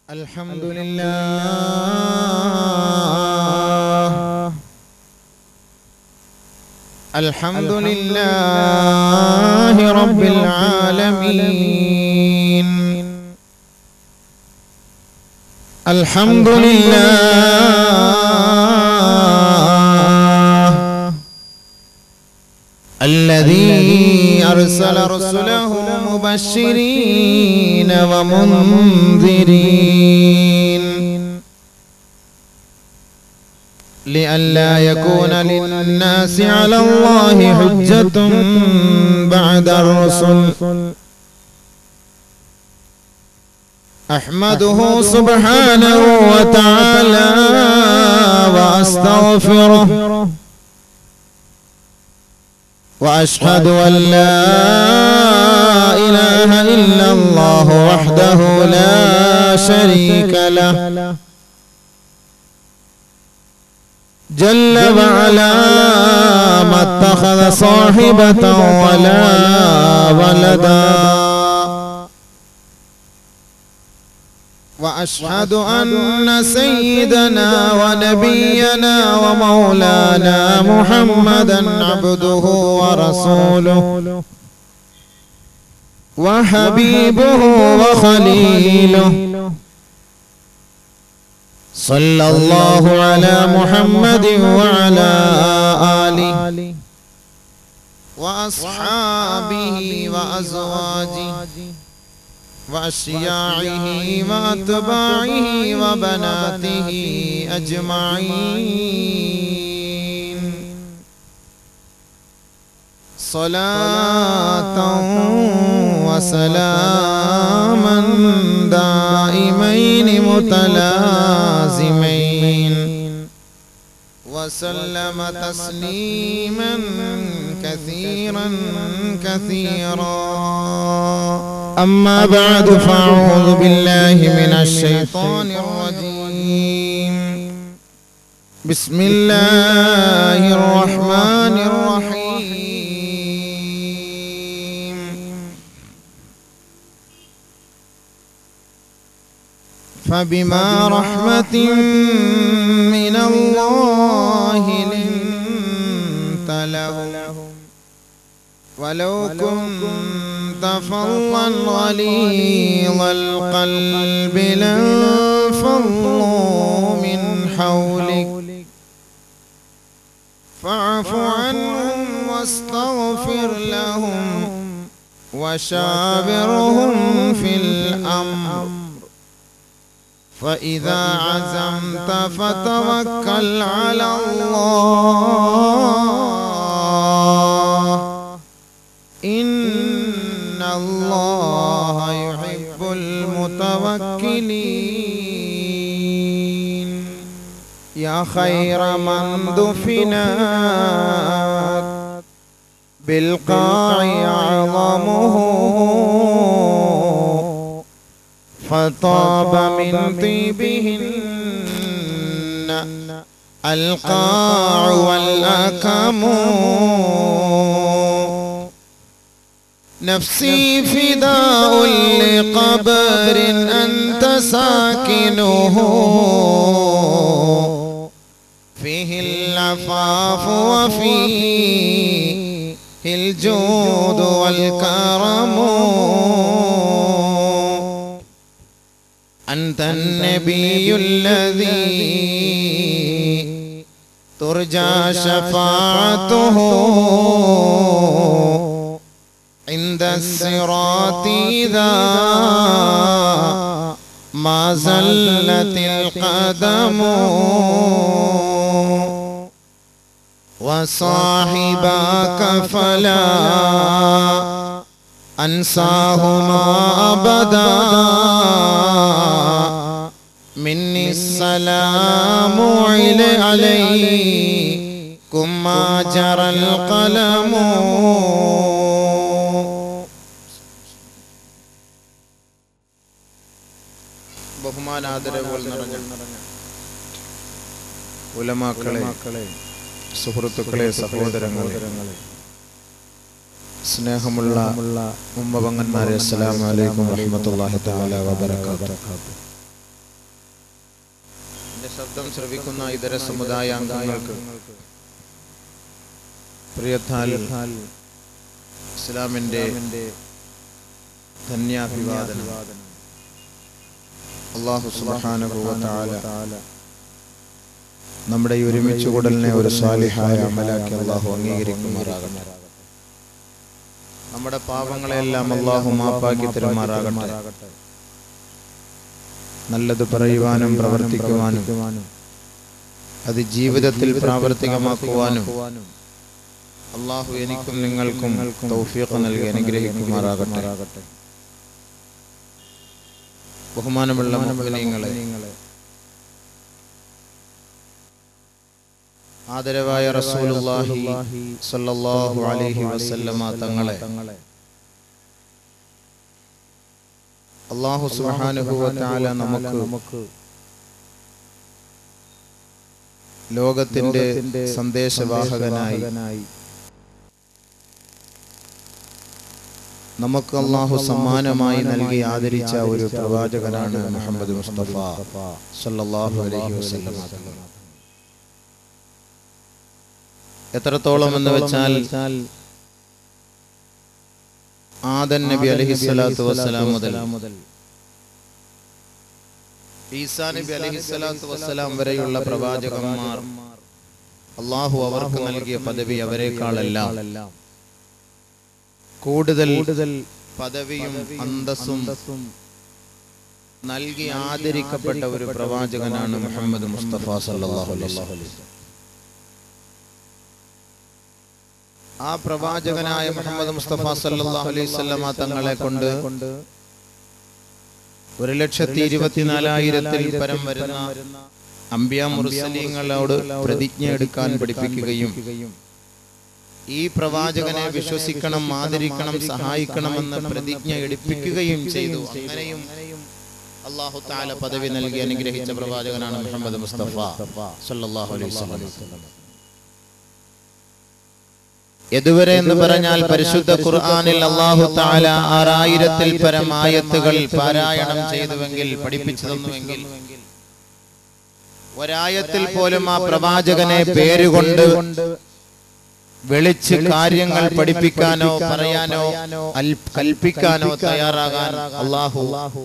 الحمد لله الحمد لله رب العالمين الحمد لله الذي أرسل رسله مبشرين ومنذرين لئلا يكون للناس على الله حجة بعد الرسل أحمده سبحانه وتعالى وأستغفره وأشهد أن لا إله إلا الله وحده لا شريك له جل وعلا ما اتخذ صاحبة ولا ولدا وأشهد أن سيدنا ونبينا ومولانا محمدا عبده ورسوله وحبيبه وخليله صلى الله على محمد وعلى آله وأصحابه وأزواجه وأشياعه وأتباعه وبناته أجمعين صلاة وسلاما دائمين متلازمين وسلم تسليما كثيرا كثيرا أما بعد فأعوذ بالله من الشيطان الرجيم بسم الله الرحمن الرحيم فبما رحمة من الله لنت لهم ولو كنت فظا غليظ القلب لانفضوا من حولك فاعف عنهم واستغفر لهم وشاورهم في الأمر فإذا عزمت فتوكل على الله إن الله يحب المتوكلين يا خير من دفنات بالقاع أعظمه فطاب من طيبهن القاع والأكم نفسي فداء لقبر أنت ساكنه فيه العفاف وفيه الجود والكرم أنت النبي الذي ترجى شفاعته عند الصراط إذا ما زلت القدم وصاحباك فلا أنساهما أبدا مني السلام عليكم ما جرى القلم ബഹുമാനാദരവുകൾ നിറഞ്ഞ ഉലമാക്കളെ സുഹൃത്തുക്കളെ സഹോദരങ്ങളെ സ്നേഹമുള്ള ഉമ്മപങ്ങന്മാരെ അസ്സലാമു അലൈക്കും വറഹ്മത്തുള്ളാഹി തആല വബറകാതുഹു ശബ്ദം ശ്രവിക്കുന്ന ഇതര സമുദായ അംഗങ്ങൾക്ക് പ്രിയത്താൽ ഇസ്ലാമിന്റെ ധന്യാഭിവാദനം അള്ളാഹു സുബ്ഹാനഹു വ തആല നമ്മുടെ ഈ ഒരുമിച്ച് കൂടലിനെ ഒരു സ്വാലിഹായ അമലാക്കി അള്ളാഹു അംഗീകരിക്കുമാറാകട്ടെ നമ്മുടെ പാപങ്ങളെല്ലാം അള്ളാഹു മാപ്പാക്കി തരുമാറാകട്ടെ നല്ലത് പറയുവാനും പ്രവർത്തിക്കുവാനും അത് ജീവിതത്തിൽ പ്രാവർത്തികമാക്കുവാനും അള്ളാഹു എനിക്കും നിങ്ങൾക്കും തൗഫീഖ് നൽകി അനുഗ്രഹിക്കുമാറാകട്ടെ ബഹുമാനമുള്ള മുഅ്മിനീങ്ങളെ ആദരവായ റസൂലുള്ളാഹി സ്വല്ലല്ലാഹു അലൈഹി വസല്ലമ തങ്ങളെ അള്ളാഹു സുബ്ഹാനഹു വ തആല നമുക്ക് ലോകത്തിന്റെ സന്ദേശവാഹകനായി നമുക്ക് അള്ളാഹു സമ്മാനമായി നൽകി ആദരിച്ച ഒരു പ്രവാചകനാണ് മുഹമ്മദ് മുസ്തഫ സല്ലല്ലാഹു അലൈഹി വസല്ലമ തങ്ങൾ എത്രത്തോളം എന്ന് വെച്ചാൽ ആദൻ നബി അലഹിസ്സലാത്തു വസ്സലാം മുതൽ ഈസാ നബി അലഹിസ്സലാത്തു വസ്സലാം വരെയുള്ള പ്രവാചകന്മാർ അള്ളാഹു അവർക്ക് നൽകിയ പദവി അവരെക്കാളെല്ലാം കൂടുതൽ പദവിയും അന്തസ്സും നൽകി ആദരിക്കപ്പെട്ട ഒരു പ്രവാചകനാണ് മുഹമ്മദ് മുസ്തഫ സല്ലല്ലാഹു അലൈഹി വസല്ലം ആ പ്രവാചകനായ മുഹമ്മദ് മുസ്തഫ സല്ലല്ലാഹു അലൈഹി വസല്ലമ തങ്ങളെ കൊണ്ട് ഒരു ലക്ഷത്തി ഇരുപത്തിനാലായിരത്തിൽ പരം വരുന്ന അമ്പിയ മുർസലീങ്ങളോട് പ്രതിജ്ഞ എടുക്കാൻ പഠിപ്പിക്കുകയും ഈ പ്രവാചകനെ വിശ്വസിക്കണം ആദരിക്കണം സഹായിക്കണമെന്ന് പ്രതിജ്ഞ എടുപ്പിക്കുകയും ചെയ്തു അങ്ങനെയും അള്ളാഹു താല പദവി നൽകി അനുഗ്രഹിച്ച പ്രവാചകനാണ് മുഹമ്മദ് മുസ്തഫ സല്ലല്ലാഹു അലൈഹി വസല്ലം എതുവരെ എന്ന് പറഞ്ഞാൽ പരിശുദ്ധ ഖുർആനിൽ അള്ളാഹു താല ആറായിരത്തിൽ പരം ആയത്തുകൾ പാരായണം ചെയ്തുവെങ്കിൽ പഠിപ്പിച്ചു തന്നുവെങ്കിൽ ഒരായത്തിൽ പോലും ആ പ്രവാചകനെ പേരുകൊണ്ട് വിളിച്ച് കാര്യങ്ങൾ പഠിപ്പിക്കാനോ പറയാനോ അൽ- കൽപ്പിക്കാനോ തയ്യാറാകാൻ അള്ളാഹു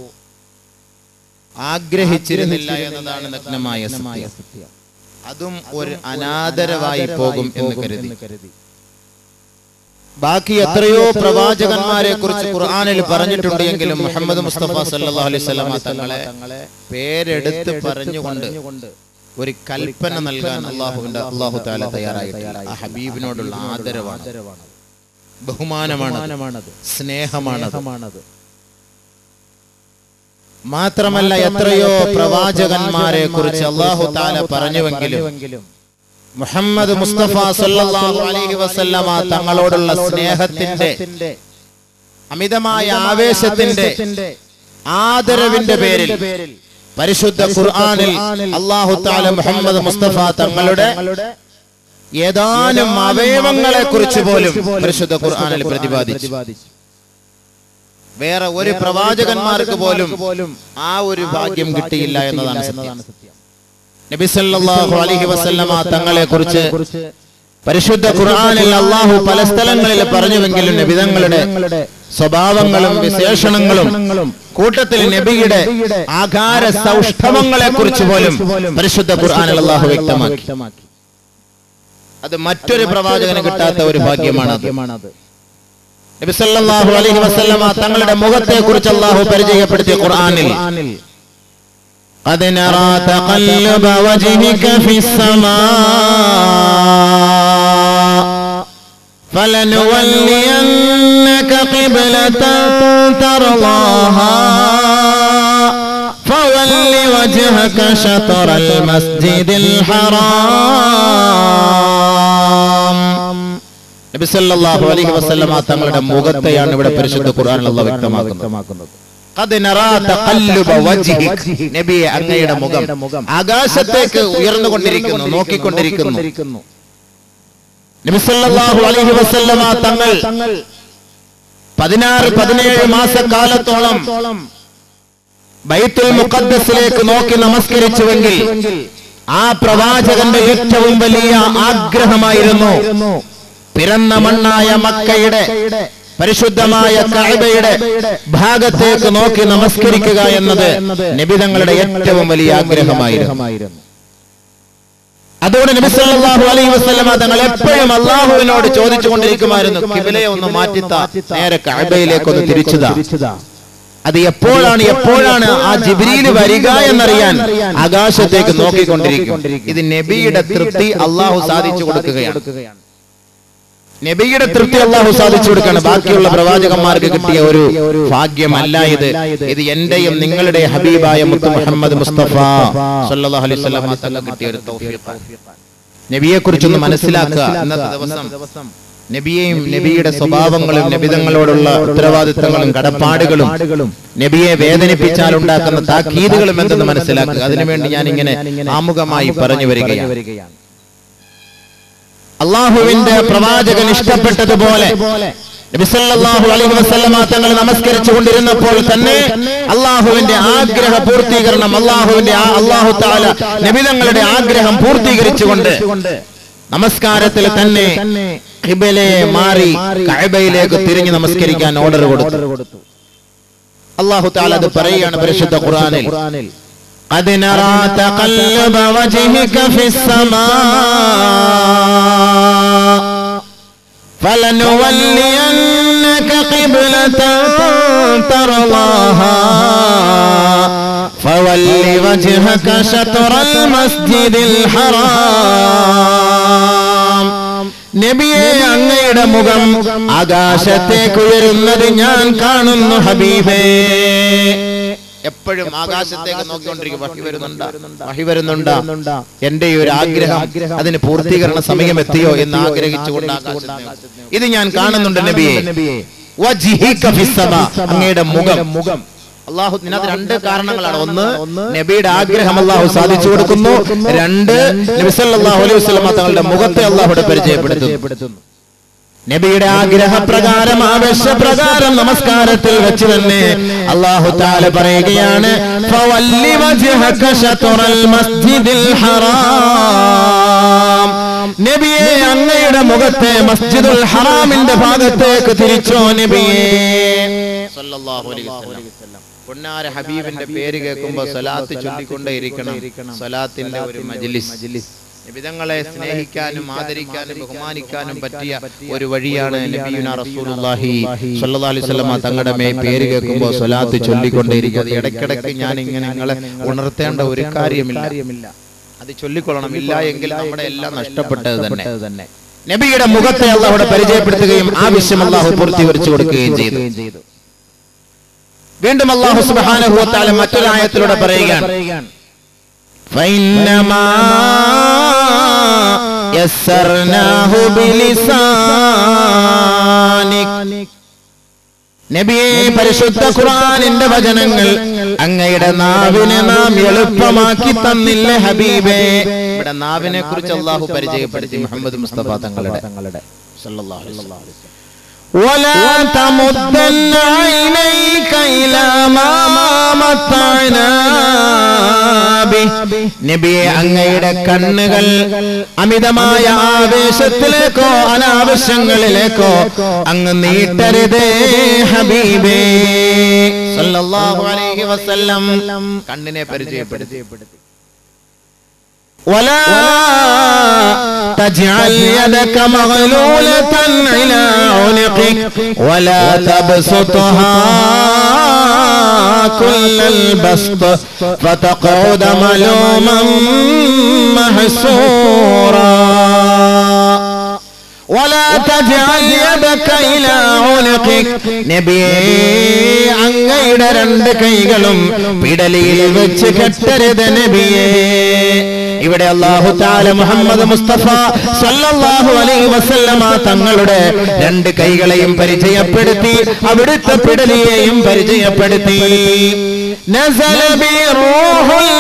ആഗ്രഹിച്ചിരുന്നില്ല എന്നതാണ് നഗ്നമായ സത്യം അതും ഒരു അനാദരവായി പോകും എന്ന് കരുതി ബാക്കി എത്രയോ പ്രവാചകന്മാരെ കുറിച്ച് ഖുർആനിൽ പറഞ്ഞിട്ടുണ്ട് എങ്കിലും മുഹമ്മദ് മുസ്തഫ സല്ലല്ലാഹു അലൈഹി വസല്ലമ തങ്ങളെ പേരെടുത്ത് പറഞ്ഞുകൊണ്ട് ഒരു കൽപ്പന നൽകാൻ അള്ളാഹുവിന്റെ അള്ളാഹു താല തയ്യാറായിട്ടില്ല ആ ഹബീബിനോടുള്ള ആദരവാണ് ബഹുമാനമാണ് സ്നേഹമാണ് മാത്രമല്ല എത്രയോ പ്രവാചകന്മാരെ കുറിച്ച് അള്ളാഹു താല പറഞ്ഞുവെങ്കിലും മുഹമ്മദ് മുസ്തഫ സല്ലല്ലാഹു അലൈഹി വസല്ലമ തങ്ങളോടുള്ള സ്നേഹത്തിന്റെ അമിതമായ ആവേശത്തിന്റെ ആദരവിന്റെ പേരിൽ പരിശുദ്ധ ഖുർആനിൽ അള്ളാഹു താല മുഹമ്മദ് മുസ്തഫ തങ്ങളുടെ ഏതാനും അവയവങ്ങളെ കുറിച്ച് പോലും പരിശുദ്ധ ഖുർആനിൽ പ്രതിപാദിച്ചു വേറെ ഒരു പ്രവാചകന്മാർക്ക് പോലും ആ ഒരു ഭാഗ്യം കിട്ടിയില്ല എന്നതാണ് സത്യം നബി സല്ലല്ലാഹു അലൈഹി വസല്ലമ തങ്ങളെ കുറിച്ച് പരിശുദ്ധ ഖുർആനിൽ അള്ളാഹു പല സ്ഥലങ്ങളിൽ പറഞ്ഞുവെങ്കിലും നബിതങ്ങളുടെ സ്വഭാവങ്ങളും വിശേഷണങ്ങളും കൂട്ടത്തിൽ നബിയുടെ ആകാര സൗഷ്ഠവങ്ങളെ കുറിച്ച് പോലും പരിശുദ്ധ ഖുർആനിൽ അള്ളാഹു വ്യക്തമാക്കി അത് മറ്റൊരു പ്രവാചകന് കിട്ടാത്ത ഒരു ഭാഗ്യമാണ് അത് നബി സല്ലല്ലാഹു അലൈഹി വസല്ലമ തങ്ങളുടെ മുഖത്തെ കുറിച്ച് അള്ളാഹു പരിചയപ്പെടുത്തിയ ഖുർആനിൽ قد نرى تقلب وجهك في السماء فلنولينك قبلة ترضاها فول وجهك شطر المسجد الحرام നബി സല്ലല്ലാഹു അലൈഹി വസല്ലമ തങ്ങളുടെ മുഖത്തെയാണ് ഇവിടെ പരിശുദ്ധ ഖുർആനിൽ അല്ലാഹു വ്യക്തമാക്കുന്നത് ഖദ് നറാ തഖല്ലുബ വജ്ഹിക് നബിയെ അങ്ങയുടെ മുഖം ആകാശത്തേക്ക് ഉയർന്നുകൊണ്ടിരിക്കുന്നു നോക്കിക്കൊണ്ടിരിക്കുന്നു നബി സല്ലല്ലാഹു അലൈഹി വസല്ലമ തങ്ങൾ പതിനാറ് പതിനേഴ് മാസക്കാലത്തോളം ബൈത്തുൽ മുഖദ്ദസിലേക്ക് നോക്കി നമസ്കരിച്ചുവെങ്കിൽ ആ പ്രവാചകന്റെ ഏറ്റവും വലിയ ആഗ്രഹമായിരുന്നു പിറന്ന മണ്ണായ മക്കയുടെ പരിശുദ്ധമായ കഅബയുടെ ഭാഗത്തേക്ക് നോക്കി നമസ്കരിക്കുക എന്നത് നബിതങ്ങളുടെ ഏറ്റവും വലിയ ആഗ്രഹമായിരുന്നു അതുകൊണ്ട് നബി സല്ലല്ലാഹു അലൈഹി വസല്ലമ തങ്ങൾ എപ്പോഴും അള്ളാഹുവിനോട് ചോദിച്ചുകൊണ്ടിരിക്കുമായിരുന്നു കിബിലയെ ഒന്ന് മാറ്റിത്താ നേരെ കഅബയിലേക്ക് ഒന്ന് തിരിച്ചുതാ അത് എപ്പോഴാണ് എപ്പോഴാണ് ആ ജിബ്രീല് വരിക എന്നറിയാൻ ആകാശത്തേക്ക് നോക്കിക്കൊണ്ടിരിക്കും ഇത് നബിയുടെ തൃപ്തി അള്ളാഹു സാധിച്ചു കൊടുക്കുകയാണ് നബിയുടെ തൃപ്തി അള്ളാഹു സാധിച്ചു കൊടുക്കുകയാണ് ബാക്കിയുള്ള പ്രവാചകന്മാർക്ക് കിട്ടിയ ഒരു ഭാഗ്യമല്ല ഇത് ഇത് എന്റെയും നിങ്ങളുടെ ഹബീബായ മുത്തു മുഹമ്മദ് മുസ്തഫ സല്ലല്ലാഹു അലൈഹി വസല്ലം തങ്ങൾക്ക് കിട്ടിയ ഒരു തൗഫീഖാണ് നബിയെ കുറിച്ചൊന്ന് മനസ്സിലാക്കുക ഇന്നത്തെ ദിവസം നബിയെയും നബിയുടെ സ്വഭാവങ്ങളും നബിതങ്ങളോടുള്ള ഉത്തരവാദിത്തങ്ങളും കടപ്പാടുകളും നബിയെ വേദനിപ്പിച്ചാൽ ഉണ്ടാക്കുന്ന താക്കീതുകളും എന്തെന്ന് മനസ്സിലാക്കുക അതിനുവേണ്ടി ഞാൻ ഇങ്ങനെ ആമുഖമായി പറഞ്ഞു വരികയാണ് അള്ളാഹുവിന്റെ പ്രവാചകൻ ഇഷ്ടപ്പെട്ടതുപോലെ നബിസല്ലാഹു അലൈഹി വസല്ലമ തങ്ങൾ നമസ്കരിച്ചു കൊണ്ടിരുന്നപ്പോൾ തന്നെ അള്ളാഹുവിന്റെ ആഗ്രഹ പൂർത്തീകരണം അള്ളാഹുവിന്റെ ആ- അള്ളാഹു താല നബിതങ്ങളുടെ ആഗ്രഹം പൂർത്തീകരിച്ചുകൊണ്ട് നമസ്കാരത്തിൽ തന്നെ ഖിബലയെ മാറി കഅബയിലേക്ക് തിരിഞ്ഞു നമസ്കരിക്കാൻ ഓർഡർ കൊടുത്തു അള്ളാഹു താല അത് പറയുകയാണ് പരിശുദ്ധ ഖുർആനിൽ قد نرى تقلب وجهك في السماء فلنولينك قبلة ترضاها فول وجهك شطر المسجد الحرام നബിയെ അങ്ങയുടെ മുഖം ആകാശത്തേക്ക് ഉയരുന്നത് ഞാൻ കാണുന്നു ഹബീബേ എപ്പോഴും ആകാശത്തേക്ക് നോക്കിക്കൊണ്ടിരിക്കും വഹി വരുന്നുണ്ട് വഹി വരുന്നുണ്ട് എന്റെ ഈ ഒരു ആഗ്രഹം അതിന് പൂർത്തീകരണ സമയം എത്തിയോ എന്ന് ആഗ്രഹിച്ചുകൊണ്ട് ആകാശത്തേക്ക് ഇത് ഞാൻ കാണുന്നുണ്ട് നബിയെ വജ്ഹിക ഫിസ്സമ. അങ്ങയുടെ മുഖം മുഖം അള്ളാഹു ഇതിനകത്ത് രണ്ട് കാരണങ്ങളാണ് ഒന്ന് നബിയുടെ ആഗ്രഹം അള്ളാഹു സാധിച്ചു കൊടുക്കുന്നു രണ്ട് നബി സല്ലല്ലാഹു അലൈഹി വസല്ലമ തങ്ങളുടെ മുഖത്തെ അള്ളാഹുടെ പരിചയപ്പെടുത്തുന്നു നബിയുടെ ആഗ്രഹപ്രകാരം ആവശ്യപ്രകാരം നമസ്കാരത്തിൽ വെച്ച് തന്നെ അള്ളാഹു താല പറയുകയാണ് ഫവല്ലി വജ്ഹക ശത്റൽ മസ്ജിദിൽ ഹറാം നബിയെ അങ്ങയുടെ മുഖത്തെ മസ്ജിദുൽ ഹറാമിന്റെ ഭാഗത്തേക്ക് തിരിച്ചോ നബിയെ സല്ലല്ലാഹു അലൈഹി വസല്ലം പൊന്നാര ഹബീബിന്റെ പേര് കേൾക്കുമ്പോൾ സ്വലാത്ത് ചൊല്ലിക്കൊണ്ടേയിരിക്കണം സ്വലാത്തിന്റെ ഒരു മജ്ലിസ് നിബിതങ്ങളെ സ്നേഹിക്കാനും ആദരിക്കാനും ബഹുമാനിക്കാനും പറ്റിയ ഒരു വഴിയാണ് നബിയുന റസൂലുള്ളാഹി സ്വല്ലല്ലാഹു അലൈഹി വസല്ലമ തങ്ങളുടെ മേ പേര് കേൾക്കുമ്പോൾ സ്വലാത്ത് ചൊല്ലിക്കൊണ്ടേയിരിക്കും അത് ഇടയ്ക്കിടയ്ക്ക് ഞാൻ ഇങ്ങനെ നിങ്ങളെ ഉണർത്തേണ്ട ഒരു കാര്യമില്ല അത് ചൊല്ലിക്കൊള്ളണം ഇല്ല എങ്കിൽ നമ്മുടെ എല്ലാം നഷ്ടപ്പെട്ടത് തന്നെ നബിയുടെ മുഖത്തെ അള്ളാഹുടെ പരിചയപ്പെടുത്തുകയും ആവശ്യം അള്ളാഹു പൂർത്തീകരിച്ചു കൊടുക്കുകയും ചെയ്തു വീണ്ടും അള്ളാഹു സുബ്ഹാനഹു വ തആല മറ്റൊരായത്തിലൂടെ പറയുകയാണ് فإنما يسرناه بلسانك നബിയെ പരിശുദ്ധ ഖുർആനിന്റെ വചനങ്ങൾ അങ്ങയുടെ നാവിനെ നാം എളുപ്പമാക്കി തന്നില്ലേ ഹബീബേ ഇവിടെ നാവിനെ കുറിച്ച് അള്ളാഹു പരിചയപ്പെടുത്തി മുഹമ്മദ് മുസ്തഫ തങ്ങളുടെ സല്ലല്ലാഹു അലൈഹി വസല്ലം. ولا تمدن عينيك إلى ما متعنا به നബിയെ അങ്ങയുടെ കണ്ണുകൾ അമിതമായ ആവേശത്തിലേക്കോ അനാവശ്യങ്ങളിലേക്കോ അങ്ങ് നീട്ടരുതേ ഹബീബേ സല്ലല്ലാഹു അലൈഹി വസല്ലം കണ്ണിനെ പരിചയപ്പെടുത്തി ولا تجعل يدك مغلولة إلى عنقك ولا تبسطها كل البسط فتقعد ملوما محسورا ولا تجعل يدك إلى عنقك നബിയേ അങ്ങയുടെ രണ്ട് കൈകളും പിടലിയിൽ വെച്ച് കെട്ടരുത് നബിയേ ഇവിടെ അള്ളാഹു താല മുഹമ്മദ് മുസ്തഫ സല്ലല്ലാഹു അലൈഹി വസല്ലമ തങ്ങളുടെ രണ്ട് കൈകളെയും പരിചയപ്പെടുത്തി അവിടുത്തെ പിടലിയെയും പരിചയപ്പെടുത്തി നസല ബി റൂഹുൽ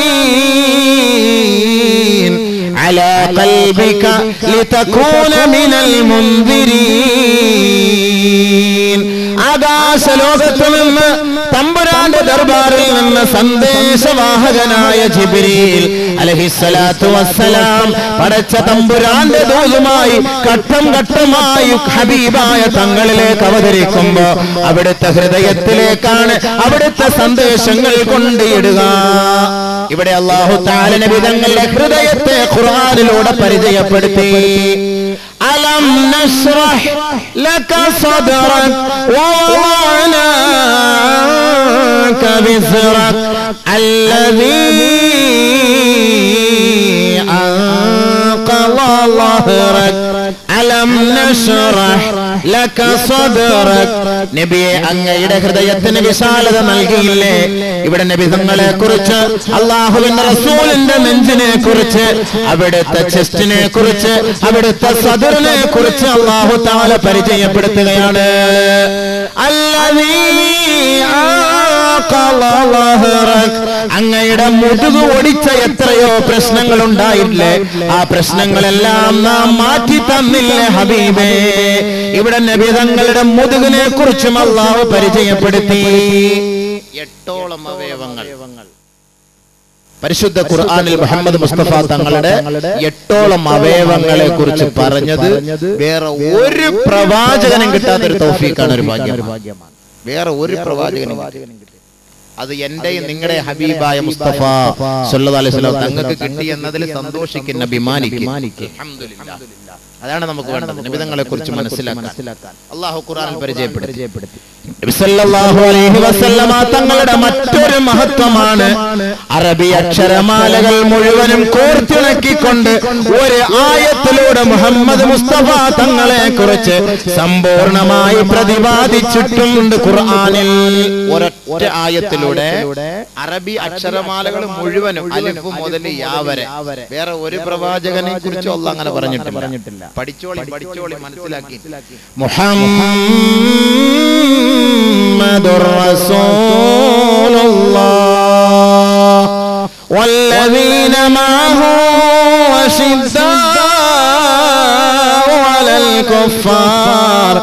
അമീൻ على قلبك لتكون من المنذرين ആകാശ ലോകത്തു നിന്ന് തമ്പുരാന്റെ ദർബാറിൽ നിന്ന് സന്ദേശവാഹകനായ ജിബ്രീൽ അലഹിസ്സലാത്തു വസ്സലാം പടച്ച തമ്പുരാന്റെ ദൂതുമായി ഘട്ടം ഘട്ടമായി ഹബീബായ തങ്ങളിലേക്ക് അവതരിക്കുമ്പോ അവിടുത്തെ ഹൃദയത്തിലേക്കാണ് അവിടുത്തെ സന്ദേശങ്ങൾ കൊണ്ടിടുക ഇവിടെ അള്ളാഹു താലനബി തങ്ങളുടെ ഹൃദയത്തെ ഖുർആനിലൂടെ പരിചയപ്പെടുത്തി അലം നശ്റഹ് ലക സദ്റക് വവളഅനാ بزرك الذي أنقض ظهرك ألم نشرح لك صدرك നബിയെ അങ്ങയുടെ ഹൃദയത്തിന് വിശാലത നൽകിയില്ലേ ഇവിടെ നബി തങ്ങളെ കുറിച്ച് അള്ളാഹുവിന്റെ റസൂലിന്റെ നെഞ്ചിനെ കുറിച്ച് അവിടുത്തെ ചെസ്റ്റിനെ കുറിച്ച് അവിടുത്തെ സദറിനെ കുറിച്ച് അള്ളാഹു താല പരിചയപ്പെടുത്തുകയാണ് അല്ലതീ അങ്ങയുടെ മുതുക് ഒടിച്ച എത്രയോ പ്രശ്നങ്ങൾ ഉണ്ടായില്ലേ ആ പ്രശ്നങ്ങളെല്ലാം നാം മാറ്റി തന്നില്ലേ ഹബീബേ ഇവിടെ നബിതങ്ങളുടെ മുതുകിനെ കുറിച്ചും അള്ളാഹു പരിചയപ്പെടുത്തി എട്ടോളം അവയവങ്ങൾ പരിശുദ്ധ ഖുർആനിൽ മുഹമ്മദ് മുസ്തഫ തങ്ങളുടെ എട്ടോളം അവയവങ്ങളെ കുറിച്ച് പറഞ്ഞത് വേറെ ഒരു പ്രവാചകനും കിട്ടാത്ത ഒരു തൗഫീഖാണ് ഒരു ഭാഗ്യമാണ് വേറെ ഒരു പ്രവാചകനും അത് എന്റെയും നിങ്ങളുടെ ഹബീബായ മുസ്തഫ സല്ലല്ലാഹു അലൈഹി വസല്ലം തങ്ങൾക്ക് കിട്ടി എന്നതിൽ സന്തോഷിക്കുന്ന അഭിമാനിക്കും അൽഹംദുലില്ലാ. അതാണ് നമുക്ക് വേണ്ടത് നിബിധങ്ങളെ കുറിച്ച് മനസ്സിലാക്കാൻ അള്ളാഹു ഖുർആൻ പരിചയപ്പെടുത്തി നബി സല്ലല്ലാഹു അലൈഹി വസല്ലമ തങ്ങളുടെ മറ്റൊരു മഹത്വമാണ് അറബി അക്ഷരമാലകൾ മുഴുവനും കോർത്തിണക്കിക്കൊണ്ട് ഒരു ആയത്തിലൂടെ മുഹമ്മദ് മുസ്തഫ തങ്ങളെ കുറിച്ച് സമ്പൂർണമായി പ്രതിപാദിച്ചിട്ടുണ്ട് ഖുർആനിൽ ഒരൊറ്റ ആയത്തിലൂടെ അറബി അക്ഷരമാലകൾ മുഴുവനും അലിഫ് മുതൽ യാവരെ വേറെ ഒരു പ്രവാചകനെ കുറിച്ച് അല്ല അങ്ങനെ പറഞ്ഞിട്ടില്ല പഠിച്ചോളി പഠിച്ചോളി മനസ്സിലാക്കി മുഹമ്മദുർ റസൂലുള്ളാഹ് والذين معه وشداء على الكفار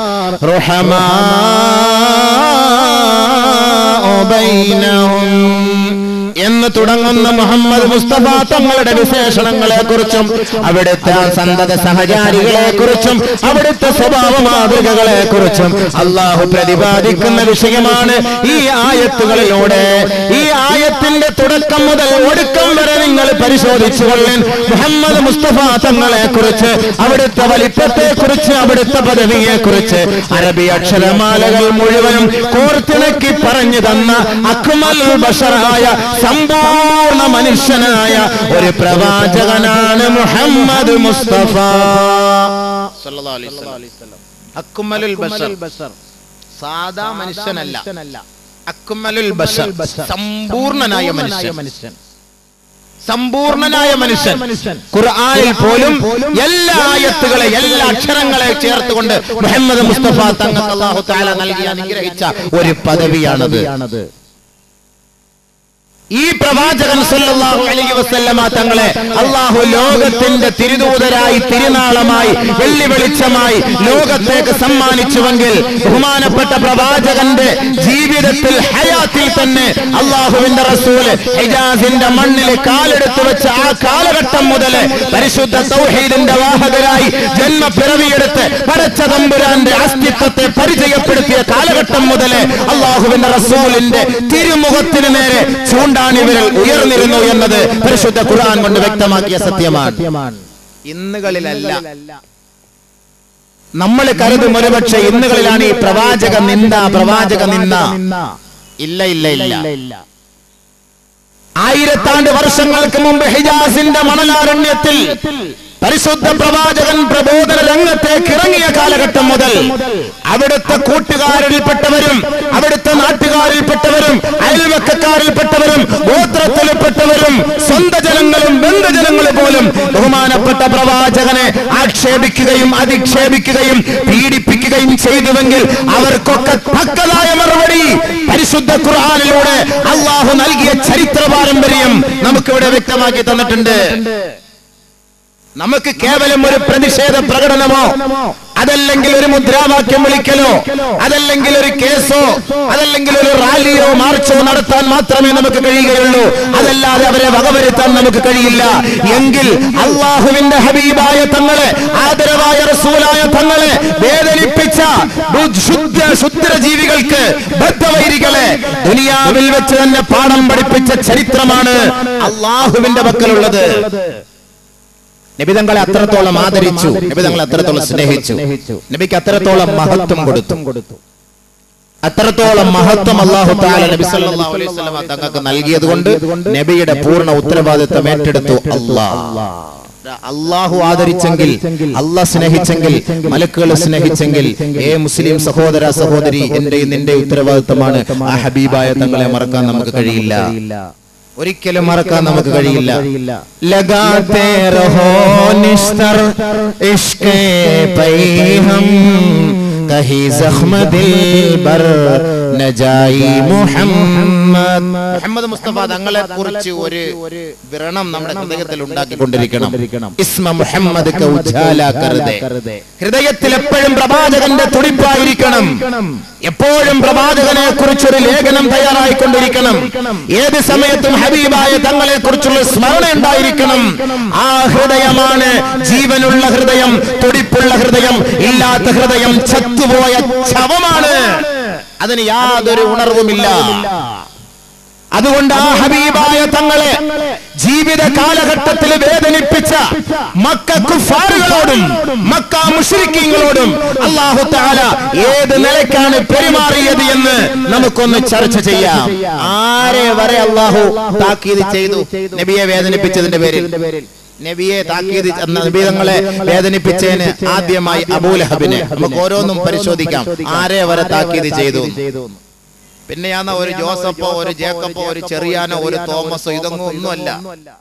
رحماء بينهم എന്ന് തുടങ്ങുന്ന മുഹമ്മദ് മുസ്തഫ തങ്ങളുടെ വിശേഷണങ്ങളെ കുറിച്ചും അവിടുത്തെ സന്തത സഹചാരികളെ കുറിച്ചും അവിടുത്തെ സ്വഭാവ മാതൃകകളെ കുറിച്ചും അള്ളാഹു പ്രതിപാദിക്കുന്ന വിഷയമാണ് ഈ ആയത്തുകളിലൂടെ ഈ ആയത്തിന്റെ തുടക്കം മുതൽ ഒടുക്കം വരെ നിങ്ങൾ പരിശോധിച്ചു കൊള്ളൻ മുഹമ്മദ് മുസ്തഫ തങ്ങളെ കുറിച്ച് അവിടുത്തെ വലിപ്പത്തെ കുറിച്ച് അവിടുത്തെ പദവിയെ കുറിച്ച് അറബി അക്ഷരമാലകൾ മുഴുവനും കോർത്തിണക്കി പറഞ്ഞു തന്ന അക്മൽ ബഷറായ സമ്പൂർണ്ണ മനുഷ്യനായ ഒരു പ്രവാചകനാണ് മുഹമ്മദ് മുസ്തഫ സല്ലല്ലാഹു അലൈഹി വസല്ലം. അക്മലുൽ ബഷർ സാധാ മനുഷ്യനല്ല അക്മലുൽ ബഷർ സമ്പൂർണനായ മനുഷ്യൻ സമ്പൂർണനായ മനുഷ്യൻ ഖുർആനിൽ പോലും എല്ലാ ആയത്തുകളെ എല്ലാ അക്ഷരങ്ങളെ ചേർത്തുകൊണ്ട് മുഹമ്മദ് മുസ്തഫ തങ്ങൾക്ക് അല്ലാഹു തആല നൽകി അനുഗ്രഹിച്ച ഒരു പദവിയാണത് ഈ പ്രവാചകൻ സല്ലല്ലാഹു അലൈഹി വസല്ലമ തങ്ങളെ അള്ളാഹു ലോകത്തിന്റെ തിരുദൂതരായി തിരുനാളമായി വെള്ളി വെളിച്ചമായി ലോകത്തേക്ക് സമ്മാനിച്ചുവെങ്കിൽ ബഹുമാനപ്പെട്ട പ്രവാചകന്റെ ജീവിതത്തിൽ ഹയാത്തിൽ തന്നെ അള്ളാഹുവിന്റെ റസൂല് ഹിജാസിന്റെ മണ്ണിൽ കാലെടുത്തു വെച്ച ആ കാലഘട്ടം മുതൽ പരിശുദ്ധ തൗഹീദിന്റെ വാഹകരായി ജന്മപ്പിറവിയെടുത്ത് പടച്ച തമ്പുരാന്റെ അസ്തിത്വത്തെ പരിചയപ്പെടുത്തിയ കാലഘട്ടം മുതൽ അള്ളാഹുവിന്റെ റസൂലിന്റെ തിരുമുഖത്തിന് നേരെ ചൂണ്ടാണിവിരൽ ഉയർന്നിരുന്നു എന്നത് പരിശുദ്ധ ഖുർആൻ കൊണ്ട് വ്യക്തമാക്കിയ സത്യമാണ് ഇന്നുകളിലല്ല നമ്മൾ കരുതും ഒരുപക്ഷെ ഇന്നുകളിലാണ് ഈ പ്രവാചക നിന്ദ പ്രവാചക നിന്ദ ഇല്ല ഇല്ല ഇല്ല ആയിരത്താണ്ട് വർഷങ്ങൾക്ക് മുമ്പ് ഹിജാസിന്റെ മണലാരണ്യത്തിൽ പരിശുദ്ധ പ്രവാചകൻ പ്രബോധന രംഗത്തേക്ക് ഇറങ്ങിയ കാലഘട്ടം മുതൽ അവിടുത്തെ കൂട്ടുകാരിൽപ്പെട്ടവരും അവിടുത്തെ നാട്ടുകാരിൽപ്പെട്ടവരും അയൽവക്കക്കാരിൽപ്പെട്ടവരും ഗോത്രത്തിൽപ്പെട്ടവരും സ്വന്തം ജനങ്ങളും ബന്ധുജനങ്ങളും പോലും ബഹുമാനപ്പെട്ട പ്രവാചകനെ ആക്ഷേപിക്കുകയും അധിക്ഷേപിക്കുകയും പീഡിപ്പിക്കുകയും ചെയ്തുവെങ്കിൽ അവർക്കൊക്കെ തക്കതായ മറുപടി പരിശുദ്ധ ഖുർആാനിലൂടെ അള്ളാഹു നൽകിയ ചരിത്ര പാരമ്പര്യം നമുക്കിവിടെ വ്യക്തമാക്കി തന്നിട്ടുണ്ട് നമുക്ക് കേവലം ഒരു പ്രതിഷേധ പ്രകടനമോ അതല്ലെങ്കിൽ ഒരു മുദ്രാവാക്യം വിളിക്കലോ അതല്ലെങ്കിൽ ഒരു കേസോ അതല്ലെങ്കിൽ ഒരു റാലിയോ മാർച്ചോ നടത്താൻ മാത്രമേ നമുക്ക് കഴിയുകയുള്ളൂ അതല്ലാതെ അവരെ വകവരുത്താൻ നമുക്ക് കഴിയില്ല എങ്കിൽ അള്ളാഹുവിന്റെ ഹബീബായ തങ്ങളെ ആദരവായ റസൂലായ തങ്ങളെ വേദനിപ്പിച്ച ദു- ശുദ്ധ ശുദ്ര ജീവികൾക്ക് ബദ്ധവൈരികളെ ദുനിയാവിൽ വെച്ച് തന്നെ പാഠം പഠിപ്പിച്ച ചരിത്രമാണ് അള്ളാഹുവിന്റെ പക്കലുള്ളത് നബിതങ്ങളെ അത്രത്തോളം ആദരിച്ചു നബിതങ്ങളെ അത്രത്തോളം സ്നേഹിച്ചു നബിക്ക് അത്രത്തോളം മഹത്വം കൊടുത്തു അത്രത്തോളം മഹത്വം അള്ളാഹു താല നബി സല്ലല്ലാഹു അലൈഹി വസല്ലമ തങ്ങൾക്ക് നൽകിയത് കൊണ്ട് നബിയുടെ പൂർണ്ണ ഉത്തരവാദിത്വം ഏറ്റെടുത്തു അള്ളാഹ് അള്ളാഹു ആദരിച്ചെങ്കിൽ അള്ളാഹ് സ്നേഹിച്ചെങ്കിൽ മലക്കുകൾ സ്നേഹിച്ചെങ്കിൽ ഏ മുസ്ലിം സഹോദര സഹോദരി എന്റെ നിന്റെ ഉത്തരവാദിത്തമാണ് ആ ഹബീബായ തങ്ങളെ മറക്കാൻ നമുക്ക് കഴിയില്ല ഒരിക്കലും മറക്കാൻ നമുക്ക് കഴിയില്ല ലഗാത്തെ രഹോ നിസ്തർ ഇഷ്കേ പൈ ഹം കഹി സഖ്മ ദിൽ ബർ നജായി മുഹമ്മദ് മുഹമ്മദ് മുസ്തഫ തങ്ങളെ കുറിച്ച് ഒരു വ്രണം നമ്മുടെ ഹൃദയത്തിൽ ഉണ്ടാക്കിക്കൊണ്ടിരിക്കണം ഇസ്മ മുഹമ്മദ് ക ഉജാല കർദേ ഹൃദയത്തിൽ എപ്പോഴും പ്രവാചകന്റെ തുടിപ്പായിരിക്കണം എപ്പോഴും പ്രവാചകനെ കുറിച്ചൊരു ലേഖനം തയ്യാറായിക്കൊണ്ടിരിക്കണം ഏത് സമയത്തും ഹബീബായ തങ്ങളെ കുറിച്ചുള്ള സ്മരണ ഉണ്ടായിരിക്കണം ആ ഹൃദയമാണ് ജീവനുള്ള ഹൃദയം തുടിപ്പുള്ള ഹൃദയം ഇല്ലാത്ത ഹൃദയം ചത്തുപോയ ശവമാണ് അതിന് യാതൊരു ഉണർവുമില്ല അതുകൊണ്ട് ആ ഹബീബായ തങ്ങളെ ജീവിത കാലഘട്ടത്തിൽ വേദനിപ്പിച്ച മക്ക കുഫാറുകളോടും മക്ക മുഷ്രിക്കീങ്ങളോടും അള്ളാഹു താല ഏത് നിലയ്ക്കാണ് പെരുമാറിയത് എന്ന് നമുക്കൊന്ന് ചർച്ച ചെയ്യാം ആരെ വരെ അള്ളാഹു താക്കീത് ചെയ്തു നബിയെ വേദനിപ്പിച്ചതിന്റെ പേരിൽ നബിയെ താക്കീത് നബി തങ്ങളെ വേദനിപ്പിച്ചതിന് ആദ്യമായി അബൂലഹബിനെ നമുക്ക് ഓരോന്നും പരിശോധിക്കാം ആരെ വരെ താക്കീത് ചെയ്തു പിന്നെയാന്ന ഒരു ജോസഫോ ഒരു ജേക്കബോ ഒരു ചെറിയാനോ ഒരു തോമസോ ഇതൊന്നും ഒന്നുമല്ല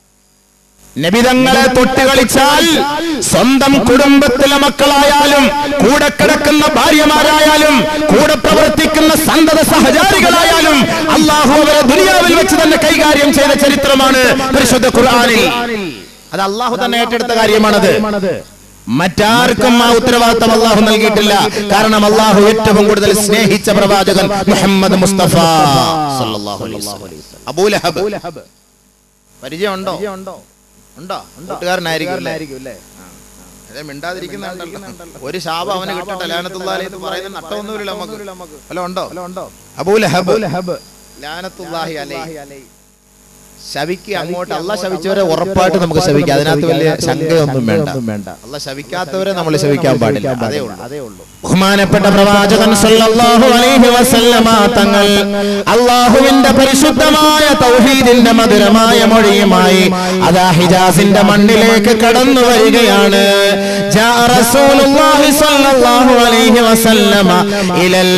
നബിതങ്ങളെ തൊട്ട് കളിച്ചാൽ സ്വന്തം കുടുംബത്തിലെ മക്കളായാലും കൂടെ കിടക്കുന്ന ഭാര്യമാരായാലും കൂടെ പ്രവർത്തിക്കുന്ന സന്തത സഹചാരികളായാലും അള്ളാഹു അവരെ ദുനിയാവിൽ വെച്ച് തന്നെ കൈകാര്യം ചെയ്ത ചരിത്രമാണ് പരിശുദ്ധ ഖുർആനിൽ അത് അള്ളാഹു തന്നെ ഏറ്റെടുത്ത കാര്യമാണത് മറ്റാർക്കും ആ ഉത്തരവാദിത്തം അള്ളാഹു നൽകിയിട്ടില്ല കാരണം അള്ളാഹു ഏറ്റവും കൂടുതൽ സ്നേഹിച്ച പ്രവാചകൻ മുഹമ്മദ് മുസ്തഫ സല്ലല്ലാഹു അലൈഹി വസല്ലം. അബൂലഹബ് പരിചയമുണ്ടോ ഉണ്ടോ കൂട്ടുകാരനായിരിക്കും അല്ലേ? അതെ മിണ്ടാതിരിക്കുന്നുണ്ടല്ലോ ഒരു ശാപം അവന് കിട്ടട്ടെ ലാനത്തുള്ളാഹി എന്ന് പറയുന്ന നട്ടമൊന്നുമില്ല നമുക്ക് ഹലോ ഉണ്ടോ അബൂലഹബ് ലാനത്തുള്ളാഹി അലൈഹി ശവിക്ക് അങ്ങോട്ട് അല്ല ശവിച്ചവരെ ഉറപ്പായിട്ട് നമുക്ക് ശവിക്കാം അതിനകത്ത് വലിയ ശങ്കയൊന്നും വേണ്ട അല്ല ശവിക്കാത്തവരെ നമ്മൾ ശവിക്കാൻ പാടില്ല അതേ ഉള്ളൂ അതേ ഉള്ളൂ ബഹുമാനപ്പെട്ട പ്രവാചകൻ സല്ലല്ലാഹു അലൈഹി വസല്ലമ തങ്ങൾ അള്ളാഹുവിന്റെ പരിശുദ്ധമായ തൗഹീദിന്റെ മധുരമായ മൊഴിയുമായി അതാ ഹിജാസിന്റെ മണ്ണിലേക്ക് കടന്നു വരികയാണ് ജാ റസൂലുള്ളാഹി സ്വല്ലല്ലാഹു അലൈഹി വസല്ലമ ഇലൽ